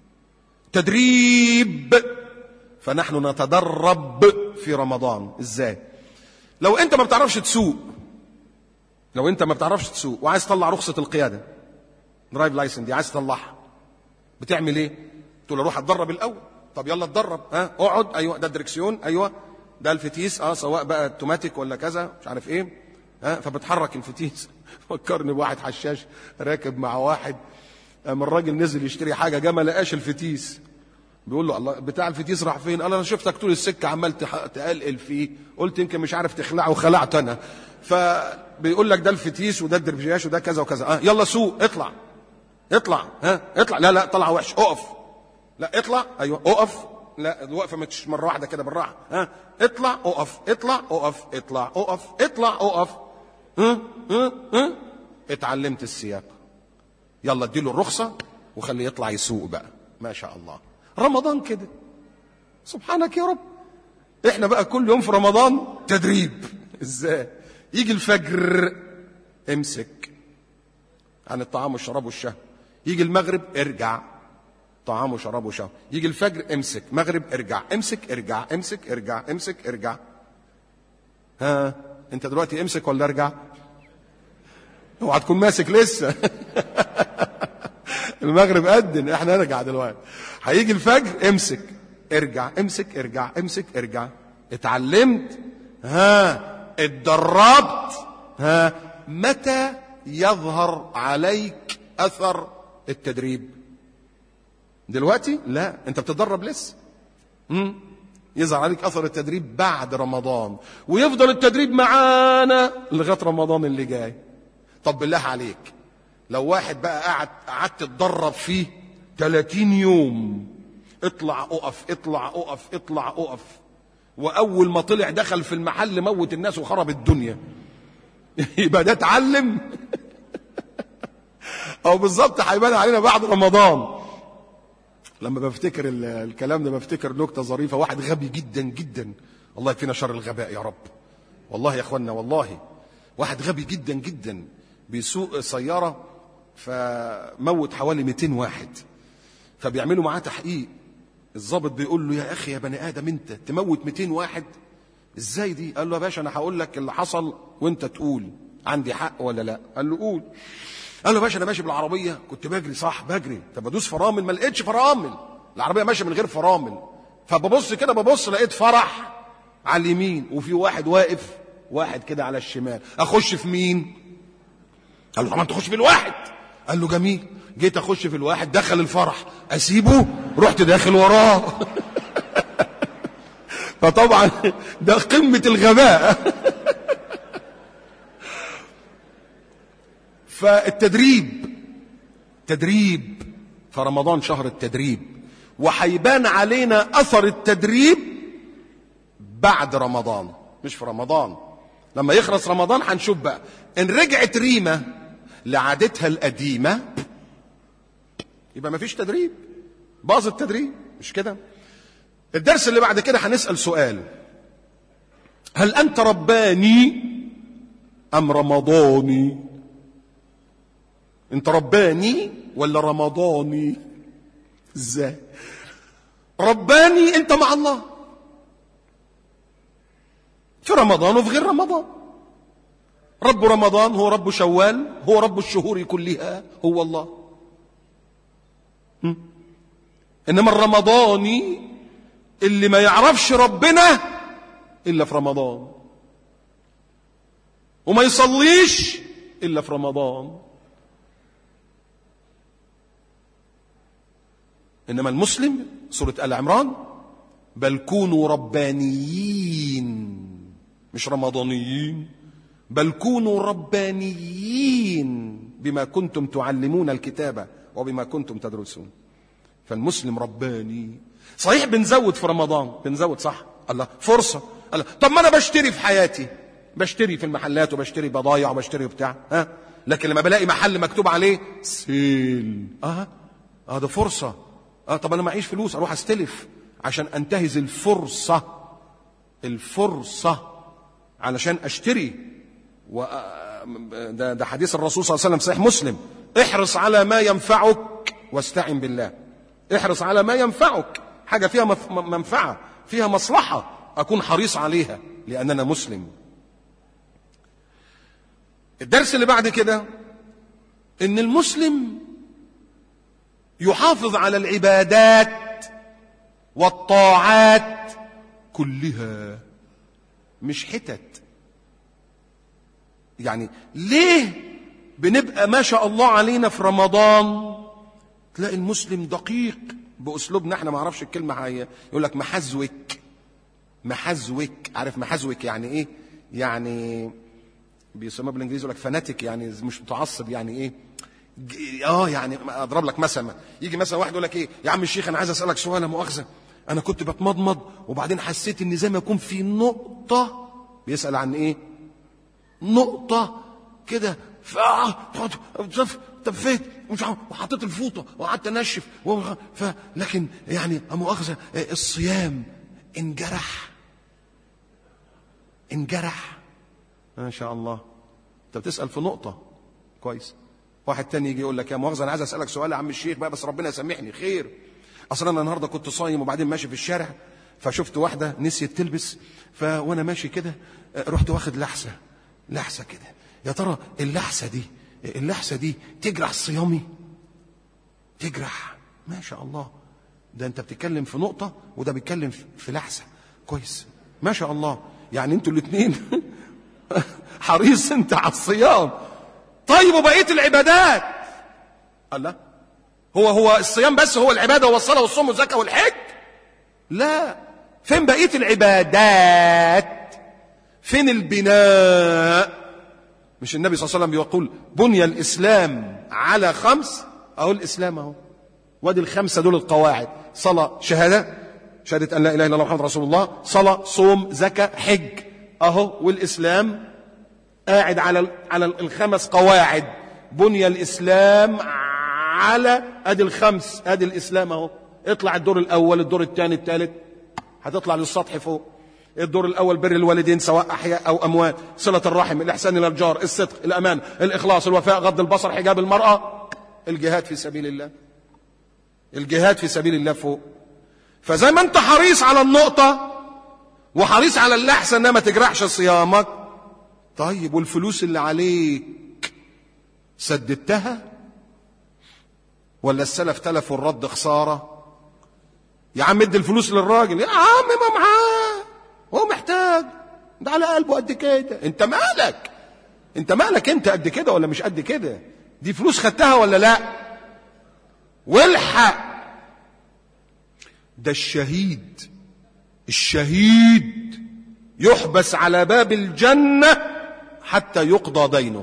تدريب فنحن نتدرب في رمضان ازاي لو انت ما بتعرفش تسوق لو انت ما بتعرفش تسوق وعايز تطلع رخصه القياده درايف لايسن دي عايز تطلعها بتعمل ايه تقول اروح اتدرب الاول طب يلا اتدرب ها اقعد ايوه ده الدركسيون ايوه ده الفتيس اه سواء بقى اوتوماتيك ولا كذا مش عارف ايه ها فبتحرك الفتيس فكرني بواحد حشاش راكب مع واحد قام الراجل نزل يشتري حاجه جه ما لقاش الفتيس بيقول له الله بتاع الفتيس راح فين؟ قال انا شفتك طول السكه عمال تقلقل فيه قلت يمكن مش عارف تخلعه وخلعت انا فبيقول لك ده الفتيس وده الدربجياش وده كذا وكذا اه يلا سوق اطلع اطلع ها اطلع لا لا طلع وحش اقف لا اطلع ايوه اقف لا الوقفه مش مره واحده كده بالراحه ها اطلع اقف اطلع اقف اطلع اقف اطلع اقف ها ها ها اتعلمت السياق يلا اديله الرخصه وخليه يطلع يسوق بقى ما شاء الله رمضان كده سبحانك يا رب احنا بقى كل يوم في رمضان تدريب ازاي يجي الفجر امسك عن الطعام والشراب والشهوة يجي المغرب ارجع طعام وشراب وشهوة يجي الفجر امسك مغرب ارجع امسك ارجع امسك ارجع امسك ارجع ها انت دلوقتي امسك ولا ارجع اوعى تكون ماسك لسه المغرب أذن احنا نرجع دلوقتي هيجي الفجر امسك ارجع امسك ارجع امسك ارجع اتعلمت ها اتدربت ها متى يظهر عليك اثر التدريب دلوقتي لا انت بتتدرب لسه مم. يظهر عليك اثر التدريب بعد رمضان ويفضل التدريب معانا لغايه رمضان اللي جاي طب بالله عليك لو واحد بقى قعد قعدت تتدرب فيه 30 يوم اطلع اقف اطلع اقف اطلع اقف واول ما طلع دخل في المحل موت الناس وخرب الدنيا يبقى ده اتعلم او بالظبط هيبان علينا بعد رمضان لما بفتكر ال- الكلام ده بفتكر نكته ظريفه واحد غبي جدا جدا الله يكفينا شر الغباء يا رب والله يا اخوانا والله واحد غبي جدا جدا بيسوق سياره فموت حوالي 200 واحد فبيعملوا معاه تحقيق الضابط بيقول له يا اخي يا بني ادم انت تموت 200 واحد ازاي دي قال له يا باشا انا هقول لك اللي حصل وانت تقول عندي حق ولا لا قال له قول قال له يا باشا انا ماشي بالعربيه كنت بجري صح بجري طب بدوس فرامل ما لقيتش فرامل العربيه ماشيه من غير فرامل فببص كده ببص لقيت فرح على اليمين وفي واحد واقف واحد كده على الشمال اخش في مين قال له طبعا تخش في الواحد قال له جميل جيت اخش في الواحد دخل الفرح اسيبه رحت داخل وراه فطبعا ده قمه الغباء فالتدريب تدريب فرمضان شهر التدريب وهيبان علينا اثر التدريب بعد رمضان مش في رمضان لما يخلص رمضان هنشوف بقى ان رجعت ريمه لعادتها القديمه يبقى مفيش تدريب باظ التدريب مش كده الدرس اللي بعد كده هنسال سؤال هل انت رباني ام رمضاني انت رباني ولا رمضاني ازاي رباني انت مع الله في رمضان وفي غير رمضان رب رمضان هو رب شوال هو رب الشهور كلها هو الله م? انما الرمضاني اللي ما يعرفش ربنا الا في رمضان وما يصليش الا في رمضان انما المسلم سوره ال عمران بل كونوا ربانيين مش رمضانيين بل كونوا ربانيين بما كنتم تعلمون الكتاب وبما كنتم تدرسون فالمسلم رباني صحيح بنزود في رمضان بنزود صح الله فرصة الله طب ما أنا بشتري في حياتي بشتري في المحلات وبشتري بضايع وبشتري بتاع ها لكن لما بلاقي محل مكتوب عليه سيل اه اه ده فرصة اه طب أنا معيش فلوس أروح أستلف عشان أنتهز الفرصة الفرصة علشان أشتري و ده, ده حديث الرسول صلى الله عليه وسلم صحيح مسلم احرص على ما ينفعك واستعن بالله احرص على ما ينفعك حاجة فيها مف- منفعة فيها مصلحة أكون حريص عليها لأننا مسلم الدرس اللي بعد كده إن المسلم يحافظ على العبادات والطاعات كلها مش حتت يعني ليه بنبقى ما شاء الله علينا في رمضان تلاقي المسلم دقيق باسلوبنا احنا ما اعرفش الكلمه هي يقول لك محزوك محزوك عارف محزوك يعني ايه يعني بيسموها بالانجليزي يقول لك فاناتيك يعني مش متعصب يعني ايه ج- اه يعني اضرب لك مثلا يجي مثلا واحد يقول لك ايه يا عم الشيخ انا عايز اسالك سؤال لا مؤاخذه انا كنت بتمضمض وبعدين حسيت ان زي ما يكون في نقطه بيسال عن ايه نقطة كده ف- تفيت ومش عارف وحطيت الفوطه وقعدت انشف و... ف... لكن يعني مؤاخذه الصيام انجرح انجرح ما شاء الله انت بتسال في نقطه كويس واحد تاني يجي يقول لك يا مؤاخذه انا عايز اسالك سؤال يا عم الشيخ بقى بس ربنا يسامحني خير اصلا انا النهارده كنت صايم وبعدين ماشي في الشارع فشفت واحده نسيت تلبس ف وانا ماشي كده رحت واخد لحسه لحسه كده يا ترى اللحسه دي اللحسه دي تجرح صيامي تجرح ما شاء الله ده انت بتتكلم في نقطه وده بيتكلم في لحسه كويس ما شاء الله يعني انتوا الاثنين حريص انت على الصيام طيب وبقيه العبادات قال لا هو هو الصيام بس هو العباده والصلاه والصوم والزكاه والحج لا فين بقيه العبادات فين البناء مش النبي صلى الله عليه وسلم بيقول بني الاسلام على خمس اهو الاسلام اهو وادي الخمسه دول القواعد صلاه شهاده شهاده ان لا اله الا الله محمد رسول الله صلاه صوم زكاه حج اهو والاسلام قاعد على على الخمس قواعد بني الاسلام على ادي الخمس ادي الاسلام اهو اطلع الدور الاول الدور الثاني الثالث هتطلع للسطح فوق الدور الاول بر الوالدين سواء احياء او اموات صله الرحم الاحسان الى الجار الصدق الامان الاخلاص الوفاء غض البصر حجاب المراه الجهاد في سبيل الله الجهاد في سبيل الله فوق فزي ما انت حريص على النقطه وحريص على اللي احسن انها ما تجرحش صيامك طيب والفلوس اللي عليك سددتها ولا السلف تلفوا الرد خساره يا عم ادي الفلوس للراجل يا عم ما معاه هو محتاج ده على قلبه قد كده انت مالك انت مالك انت قد كده ولا مش قد كده دي فلوس خدتها ولا لا والحق ده الشهيد الشهيد يحبس على باب الجنة حتى يقضى دينه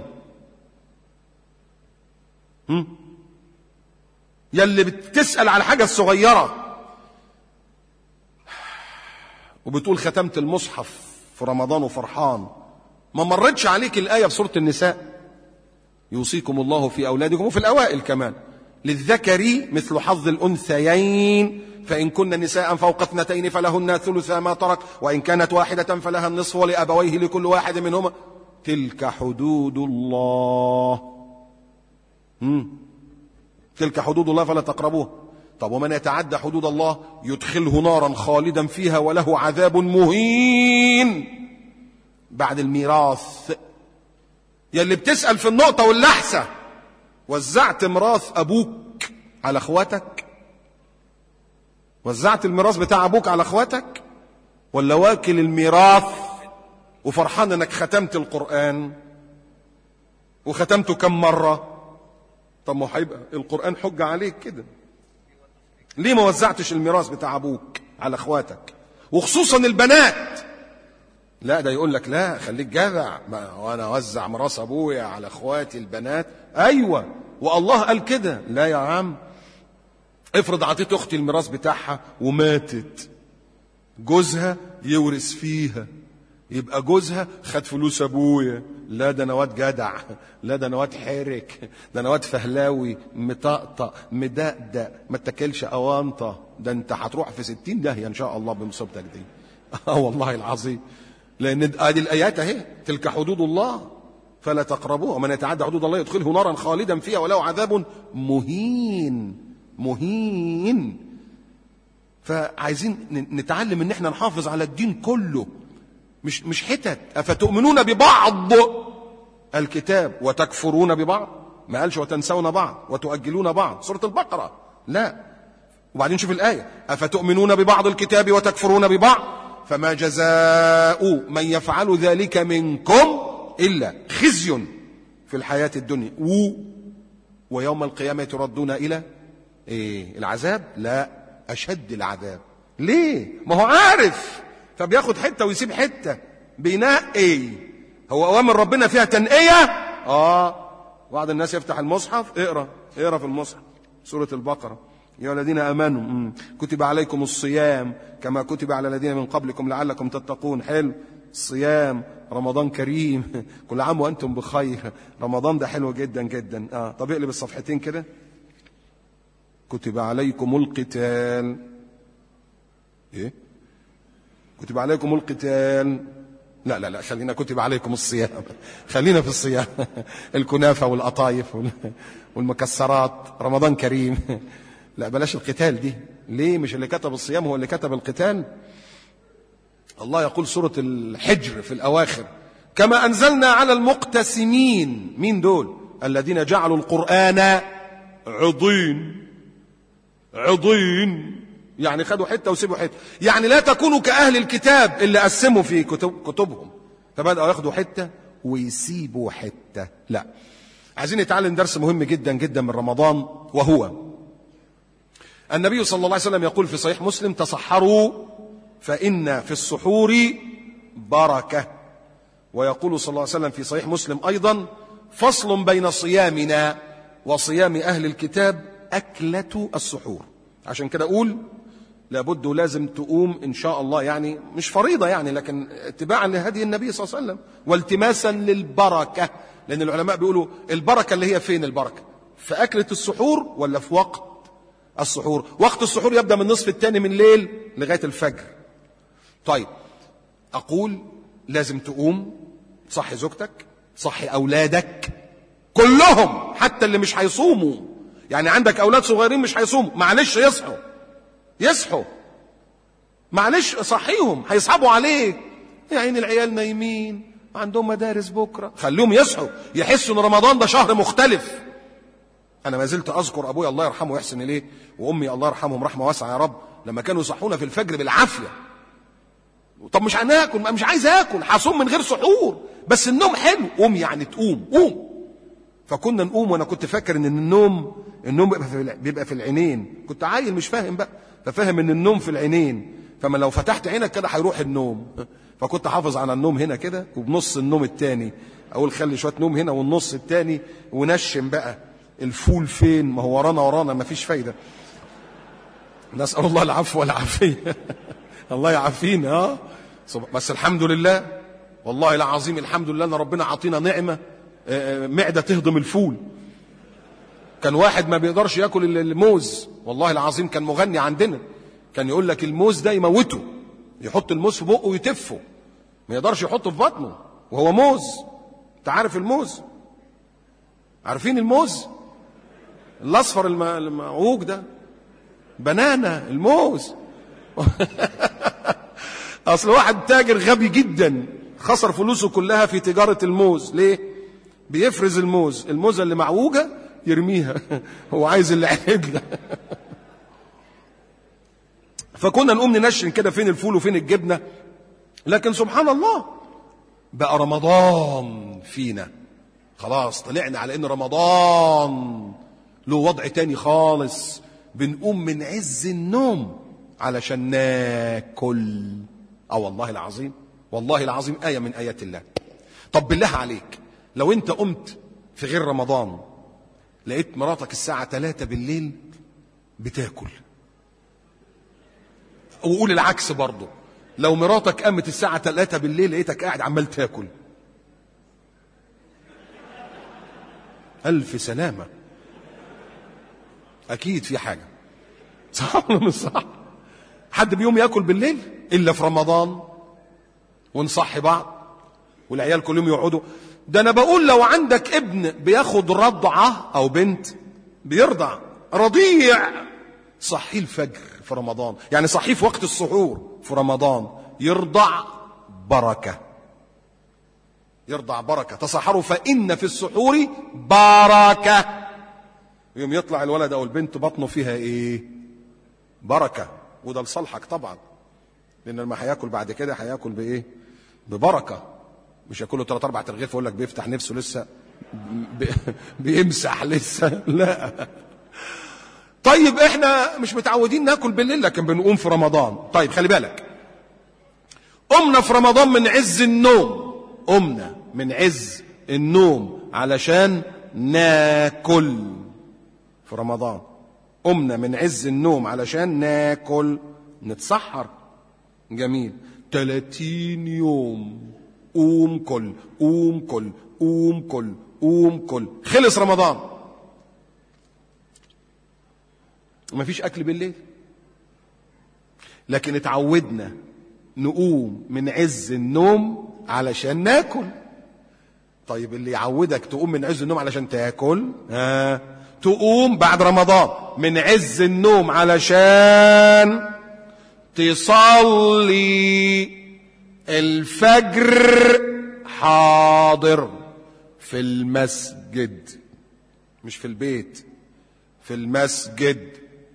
هم؟ يلي بتسأل على الحاجة الصغيرة وبتقول ختمت المصحف في رمضان وفرحان ما مرتش عليك الآية في سورة النساء يوصيكم الله في أولادكم وفي الأوائل كمان للذكر مثل حظ الأنثيين فإن كن نساء فوق اثنتين فلهن ثلث ما ترك وإن كانت واحدة فلها النصف ولأبويه لكل واحد منهما تلك حدود الله مم. تلك حدود الله فلا تقربوها طب ومن يتعدى حدود الله يدخله نارا خالدا فيها وله عذاب مهين بعد الميراث يلي بتسأل في النقطة واللحسة وزعت ميراث أبوك على أخواتك وزعت الميراث بتاع أبوك على أخواتك ولا واكل الميراث وفرحان انك ختمت القرآن وختمته كم مرة طب ما هيبقى القرآن حجة عليك كده ليه ما وزعتش الميراث بتاع ابوك على اخواتك وخصوصا البنات لا ده يقول لك لا خليك جدع وانا اوزع ميراث ابويا على اخواتي البنات ايوه والله قال كده لا يا عم افرض عطيت اختي الميراث بتاعها وماتت جوزها يورث فيها يبقى جوزها خد فلوس ابويا لا ده انا واد جدع لا ده انا واد حرك ده انا واد فهلاوي مطقطق مدقدق ما اتكلش اوانطه ده انت هتروح في ستين داهيه ان شاء الله بمصيبتك دي اه والله العظيم لان ادي الايات اهي تلك حدود الله فلا تقربوها ومن يتعدى حدود الله يدخله نارا خالدا فيها وله عذاب مهين مهين فعايزين نتعلم ان احنا نحافظ على الدين كله مش مش حتت افتؤمنون ببعض الكتاب وتكفرون ببعض ما قالش وتنسون بعض وتؤجلون بعض سوره البقره لا وبعدين شوف الايه افتؤمنون ببعض الكتاب وتكفرون ببعض فما جزاء من يفعل ذلك منكم الا خزي في الحياه الدنيا و ويوم القيامه تردون الى ايه العذاب لا اشد العذاب ليه ما هو عارف فبياخد حته ويسيب حته بينقي هو اوامر ربنا فيها تنقيه اه بعض الناس يفتح المصحف اقرا اقرا في المصحف سوره البقره يا الذين امنوا مم. كتب عليكم الصيام كما كتب على الذين من قبلكم لعلكم تتقون حلو الصيام رمضان كريم كل عام وانتم بخير رمضان ده حلو جدا جدا اه طب اقلب الصفحتين كده كتب عليكم القتال ايه كتب عليكم القتال لا لا لا خلينا كتب عليكم الصيام خلينا في الصيام الكنافة والقطايف وال- والمكسرات رمضان كريم لا بلاش القتال دي ليه مش اللي كتب الصيام هو اللي كتب القتال الله يقول سورة الحجر في الأواخر كما أنزلنا على المقتسمين مين دول الذين جعلوا القرآن عضين عضين يعني خدوا حته وسيبوا حته يعني لا تكونوا كاهل الكتاب اللي قسموا في كتب كتبهم فبداوا ياخدوا حته ويسيبوا حته لا عايزين نتعلم درس مهم جدا جدا من رمضان وهو النبي صلى الله عليه وسلم يقول في صحيح مسلم تصحروا فان في السحور بركه ويقول صلى الله عليه وسلم في صحيح مسلم ايضا فصل بين صيامنا وصيام اهل الكتاب اكله السحور عشان كده اقول لابد ولازم تقوم ان شاء الله يعني مش فريضه يعني لكن اتباعا لهدي النبي صلى الله عليه وسلم والتماسا للبركه لان العلماء بيقولوا البركه اللي هي فين البركه في اكله السحور ولا في وقت السحور وقت السحور يبدا من النصف الثاني من الليل لغايه الفجر طيب اقول لازم تقوم صحي زوجتك صحي اولادك كلهم حتى اللي مش هيصوموا يعني عندك اولاد صغيرين مش هيصوموا معلش يصحوا يصحوا معلش صحيهم هيصحبوا عليه يا عين العيال نايمين عندهم مدارس بكره خليهم يصحوا يحسوا ان رمضان ده شهر مختلف انا ما زلت اذكر ابويا الله يرحمه ويحسن اليه وامي الله يرحمهم رحمه واسعه يا رب لما كانوا يصحونا في الفجر بالعافيه طب مش هناكل مش عايز اكل هصوم من غير سحور بس النوم حلو قوم يعني تقوم قوم فكنا نقوم وانا كنت فاكر ان النوم النوم بيبقى في بيبقى في العينين كنت عيل مش فاهم بقى ففاهم ان النوم في العينين فما لو فتحت عينك كده هيروح النوم فكنت حافظ على النوم هنا كده وبنص النوم التاني اقول خلي شويه نوم هنا والنص التاني ونشم بقى الفول فين ما هو ورانا ورانا ما فيش فايده نسال الله العفو والعافيه الله يعافينا اه بس الحمد لله والله العظيم الحمد لله ان ربنا عطينا نعمه معده تهضم الفول كان واحد ما بيقدرش ياكل الموز والله العظيم كان مغني عندنا كان يقول لك الموز ده يموته يحط الموز في بقه ويتفه ما يقدرش يحطه في بطنه وهو موز انت عارف الموز عارفين الموز الاصفر المعوج ده بنانا الموز اصل واحد تاجر غبي جدا خسر فلوسه كلها في تجاره الموز ليه بيفرز الموز الموزه اللي معوجه يرميها هو عايز اللي عدله فكنا نقوم ننشن كده فين الفول وفين الجبنه لكن سبحان الله بقى رمضان فينا خلاص طلعنا على ان رمضان له وضع تاني خالص بنقوم من عز النوم علشان ناكل اه والله العظيم والله العظيم آية من آيات الله طب بالله عليك لو انت قمت في غير رمضان لقيت مراتك الساعة 3 بالليل بتاكل وقول العكس برضه لو مراتك قامت الساعة 3 بالليل لقيتك قاعد عمال تاكل ألف سلامة أكيد في حاجة صح ولا مش صح؟ حد بيوم ياكل بالليل إلا في رمضان ونصحي بعض والعيال كل يوم يقعدوا ده أنا بقول لو عندك ابن بياخد رضعة أو بنت بيرضع رضيع صحيه الفجر في رمضان يعني صحيه في وقت السحور في رمضان يرضع بركة يرضع بركة تصحروا فإن في السحور بركة يوم يطلع الولد أو البنت بطنه فيها إيه بركة وده لصالحك طبعا لأن لما هياكل بعد كده هياكل بإيه ببركة مش ياكله ثلاث أربع ترغيف ويقول لك بيفتح نفسه لسه بيمسح لسه لا طيب احنا مش متعودين ناكل بالليل لكن بنقوم في رمضان طيب خلي بالك قمنا في رمضان من عز النوم قمنا من عز النوم علشان ناكل في رمضان قمنا من عز النوم علشان ناكل نتسحر جميل 30 يوم قوم كل قوم كل قوم كل قوم كل خلص رمضان مفيش اكل بالليل لكن اتعودنا نقوم من عز النوم علشان ناكل طيب اللي يعودك تقوم من عز النوم علشان تاكل ها تقوم بعد رمضان من عز النوم علشان تصلي الفجر حاضر في المسجد مش في البيت في المسجد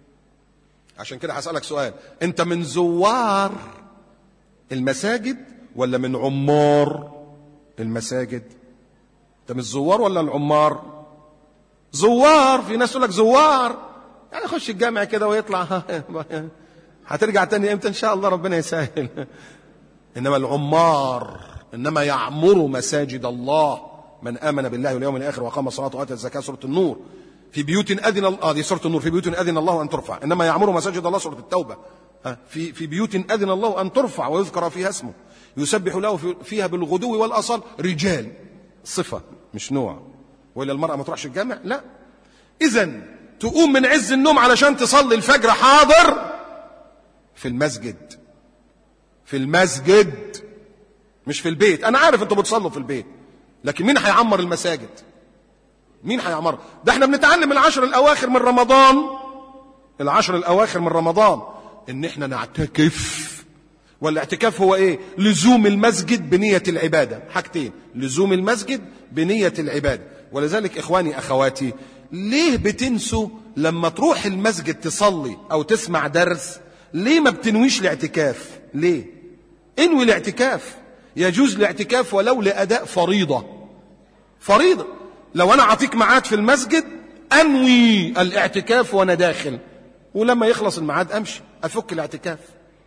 عشان كده هسألك سؤال انت من زوار المساجد ولا من عمار المساجد انت من الزوار ولا العمار زوار في ناس تقول لك زوار يعني يخش الجامع كده ويطلع هترجع تاني امتى ان شاء الله ربنا يسهل انما العمار انما يعمر مساجد الله من امن بالله واليوم الاخر وقام الصلاه واتى الزكاه سوره النور في بيوت اذن اه دي سوره النور في بيوت اذن الله ان ترفع انما يعمر مساجد الله سوره التوبه في في بيوت اذن الله ان ترفع ويذكر فيها اسمه يسبح له فيها بالغدو والاصال رجال صفه مش نوع ولا المراه ما تروحش الجامع لا اذا تقوم من عز النوم علشان تصلي الفجر حاضر في المسجد في المسجد مش في البيت انا عارف انتوا بتصلوا في البيت لكن مين هيعمر المساجد مين هيعمر ده احنا بنتعلم العشر الاواخر من رمضان العشر الاواخر من رمضان ان احنا نعتكف والاعتكاف هو ايه لزوم المسجد بنية العبادة حاجتين لزوم المسجد بنية العبادة ولذلك اخواني اخواتي ليه بتنسوا لما تروح المسجد تصلي او تسمع درس ليه ما بتنويش الاعتكاف ليه انوي الاعتكاف يجوز الاعتكاف ولو لاداء فريضة فريضة لو انا اعطيك ميعاد في المسجد انوي الاعتكاف وانا داخل ولما يخلص الميعاد امشي افك الاعتكاف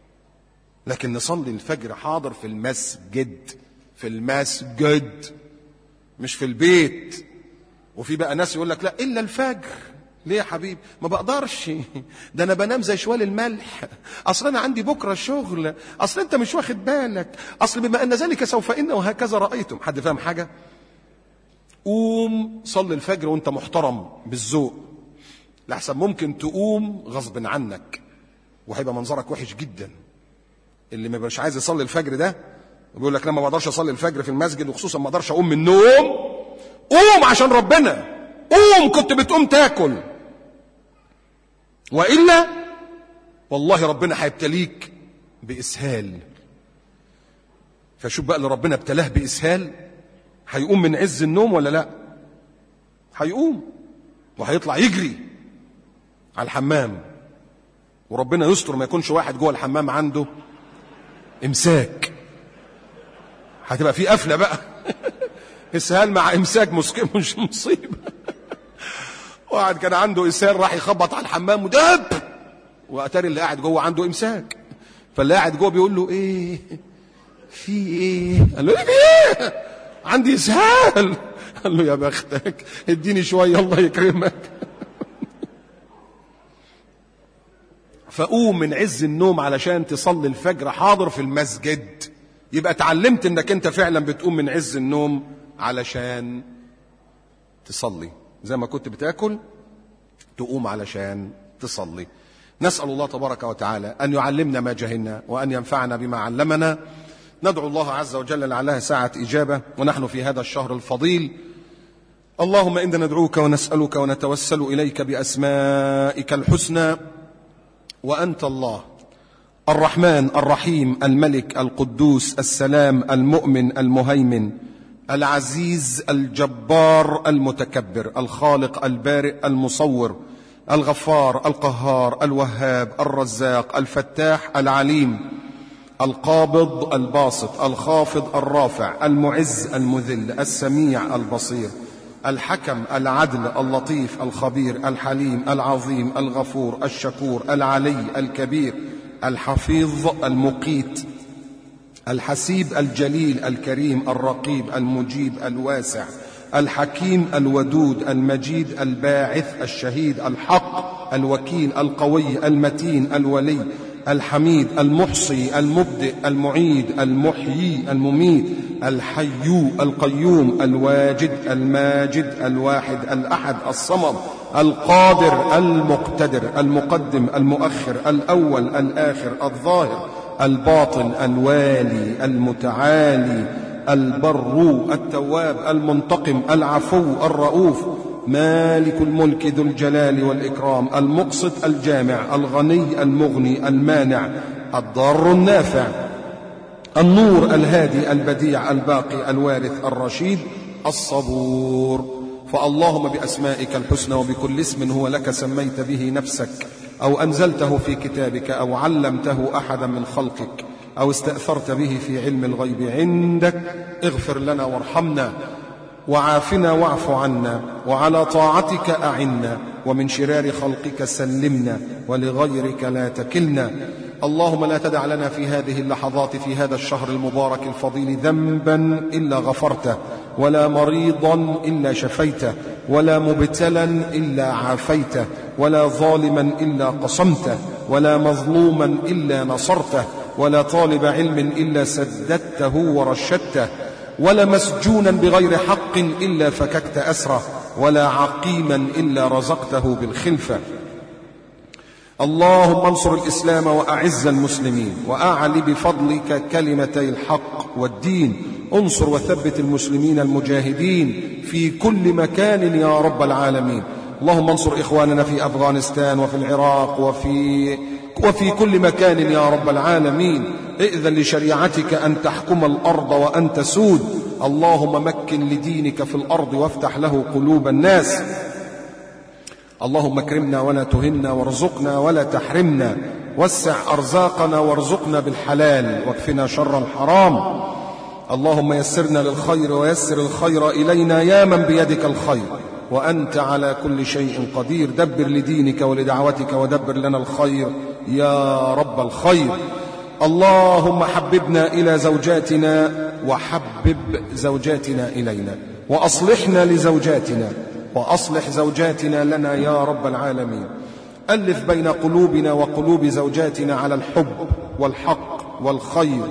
لكن نصلي الفجر حاضر في المسجد في المسجد مش في البيت وفي بقى ناس يقول لك لا الا الفجر ليه يا حبيبي ما بقدرش ده انا بنام زي شوال الملح اصل انا عندي بكره شغل اصل انت مش واخد بالك اصل بما ان ذلك سوف ان وهكذا رايتم حد فاهم حاجه قوم صلي الفجر وانت محترم بالذوق لحسن ممكن تقوم غصب عنك وهيبقى منظرك وحش جدا اللي ما بيبقاش عايز يصلي الفجر ده بيقول لك لا ما بقدرش اصلي الفجر في المسجد وخصوصا ما اقدرش اقوم من النوم قوم عشان ربنا قوم كنت بتقوم تاكل والا والله ربنا هيبتليك باسهال فشوف بقى اللي ربنا ابتلاه باسهال هيقوم من عز النوم ولا لا هيقوم وهيطلع يجري على الحمام وربنا يستر ما يكونش واحد جوه الحمام عنده امساك هتبقى في قفله بقى اسهال مع امساك مش مصيبه واحد كان عنده اسهال راح يخبط على الحمام ودب واتاري اللي قاعد جوه عنده امساك فاللي قاعد جوه بيقول له ايه في ايه قال له ايه عندي اسهال قال له يا بختك اديني شويه الله يكرمك فقوم من عز النوم علشان تصلي الفجر حاضر في المسجد يبقى اتعلمت انك انت فعلا بتقوم من عز النوم علشان تصلي زي ما كنت بتاكل تقوم علشان تصلي نسال الله تبارك وتعالى ان يعلمنا ما جهلنا وان ينفعنا بما علمنا ندعو الله عز وجل لعلها ساعه اجابه ونحن في هذا الشهر الفضيل اللهم انا ندعوك ونسالك ونتوسل اليك باسمائك الحسنى وانت الله الرحمن الرحيم الملك القدوس السلام المؤمن المهيمن العزيز الجبار المتكبر الخالق البارئ المصور الغفار القهار الوهاب الرزاق الفتاح العليم القابض الباسط الخافض الرافع المعز المذل السميع البصير الحكم العدل اللطيف الخبير الحليم العظيم الغفور الشكور العلي الكبير الحفيظ المقيت الحسيب الجليل الكريم الرقيب المجيب الواسع الحكيم الودود المجيد الباعث الشهيد الحق الوكيل القوي المتين الولي الحميد المحصي المبدئ المعيد المحيي المميت الحي القيوم الواجد الماجد الواحد الأحد الصمد القادر المقتدر المقدم المؤخر الأول الآخر الظاهر الباطن الوالي المتعالي البر التواب المنتقم العفو الرؤوف مالك الملك ذو الجلال والإكرام المقسط الجامع الغني المغني المانع الضار النافع النور الهادي البديع الباقي الوارث الرشيد الصبور فاللهم بأسمائك الحسنى وبكل اسم هو لك سميت به نفسك أو أنزلته في كتابك أو علمته أحدا من خلقك أو استأثرت به في علم الغيب عندك اغفر لنا وارحمنا وعافنا واعف عنا وعلى طاعتك أعنا ومن شرار خلقك سلمنا ولغيرك لا تكلنا اللهم لا تدع لنا في هذه اللحظات في هذا الشهر المبارك الفضيل ذنبا إلا غفرته ولا مريضا إلا شفيته ولا مبتلا إلا عافيته ولا ظالما إلا قصمته ولا مظلوما إلا نصرته ولا طالب علم إلا سددته ورشدته ولا مسجونا بغير حق إلا فككت أسره ولا عقيما إلا رزقته بالخلفة اللهم انصر الإسلام وأعز المسلمين وأعل بفضلك كلمتي الحق والدين انصر وثبت المسلمين المجاهدين في كل مكان يا رب العالمين اللهم انصر إخواننا في أفغانستان وفي العراق وفي وفي كل مكان يا رب العالمين ائذن لشريعتك أن تحكم الأرض وأن تسود اللهم مكن لدينك في الأرض وافتح له قلوب الناس اللهم اكرمنا ولا تهنا وارزقنا ولا تحرمنا وسع أرزاقنا وارزقنا بالحلال واكفنا شر الحرام اللهم يسرنا للخير ويسر الخير إلينا يا من بيدك الخير وأنت على كل شيء قدير دبر لدينك ولدعوتك ودبر لنا الخير يا رب الخير اللهم حببنا إلى زوجاتنا وحبب زوجاتنا إلينا وأصلحنا لزوجاتنا وأصلح زوجاتنا لنا يا رب العالمين ألف بين قلوبنا وقلوب زوجاتنا على الحب والحق والخير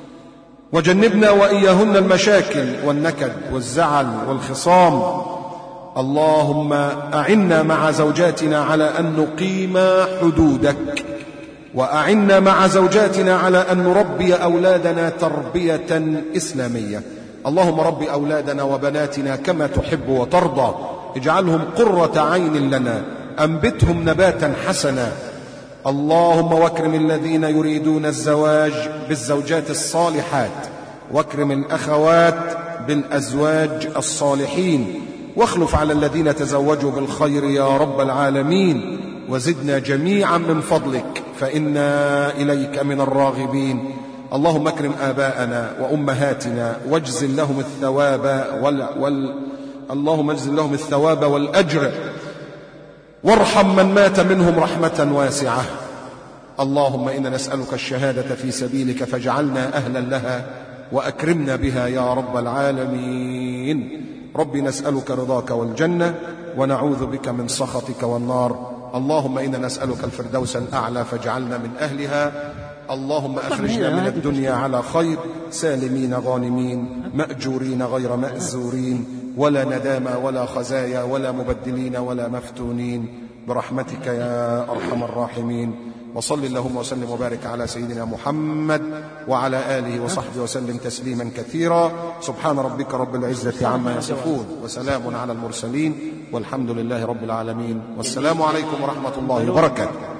وجنبنا وإياهن المشاكل والنكد والزعل والخصام اللهم أعنا مع زوجاتنا على أن نقيم حدودك وأعنا مع زوجاتنا على أن نربي أولادنا تربية إسلامية اللهم رب أولادنا وبناتنا كما تحب وترضى اجعلهم قرة عين لنا أنبتهم نباتا حسنا اللهم واكرم الذين يريدون الزواج بالزوجات الصالحات واكرم الأخوات بالأزواج الصالحين واخلف على الذين تزوجوا بالخير يا رب العالمين وزدنا جميعا من فضلك فإنا إليك من الراغبين اللهم اكرم آباءنا وأمهاتنا واجزل لهم الثواب وال... وال... اللهم اجزل لهم الثواب والأجر وارحم من مات منهم رحمة واسعة اللهم إنا نسألك الشهادة في سبيلك فاجعلنا أهلا لها وأكرمنا بها يا رب العالمين رب نسألك رضاك والجنة ونعوذ بك من سخطك والنار اللهم إنا نسألك الفردوس الأعلى فاجعلنا من أهلها اللهم أخرجنا من الدنيا على خير سالمين غانمين مأجورين غير مأزورين ولا ندامى ولا خزايا ولا مبدلين ولا مفتونين برحمتك يا أرحم الراحمين وصل اللهم وسلم وبارك على سيدنا محمد وعلى آله وصحبه وسلم تسليما كثيرا سبحان ربك رب العزة عما يصفون وسلام على المرسلين والحمد لله رب العالمين والسلام عليكم ورحمة الله وبركاته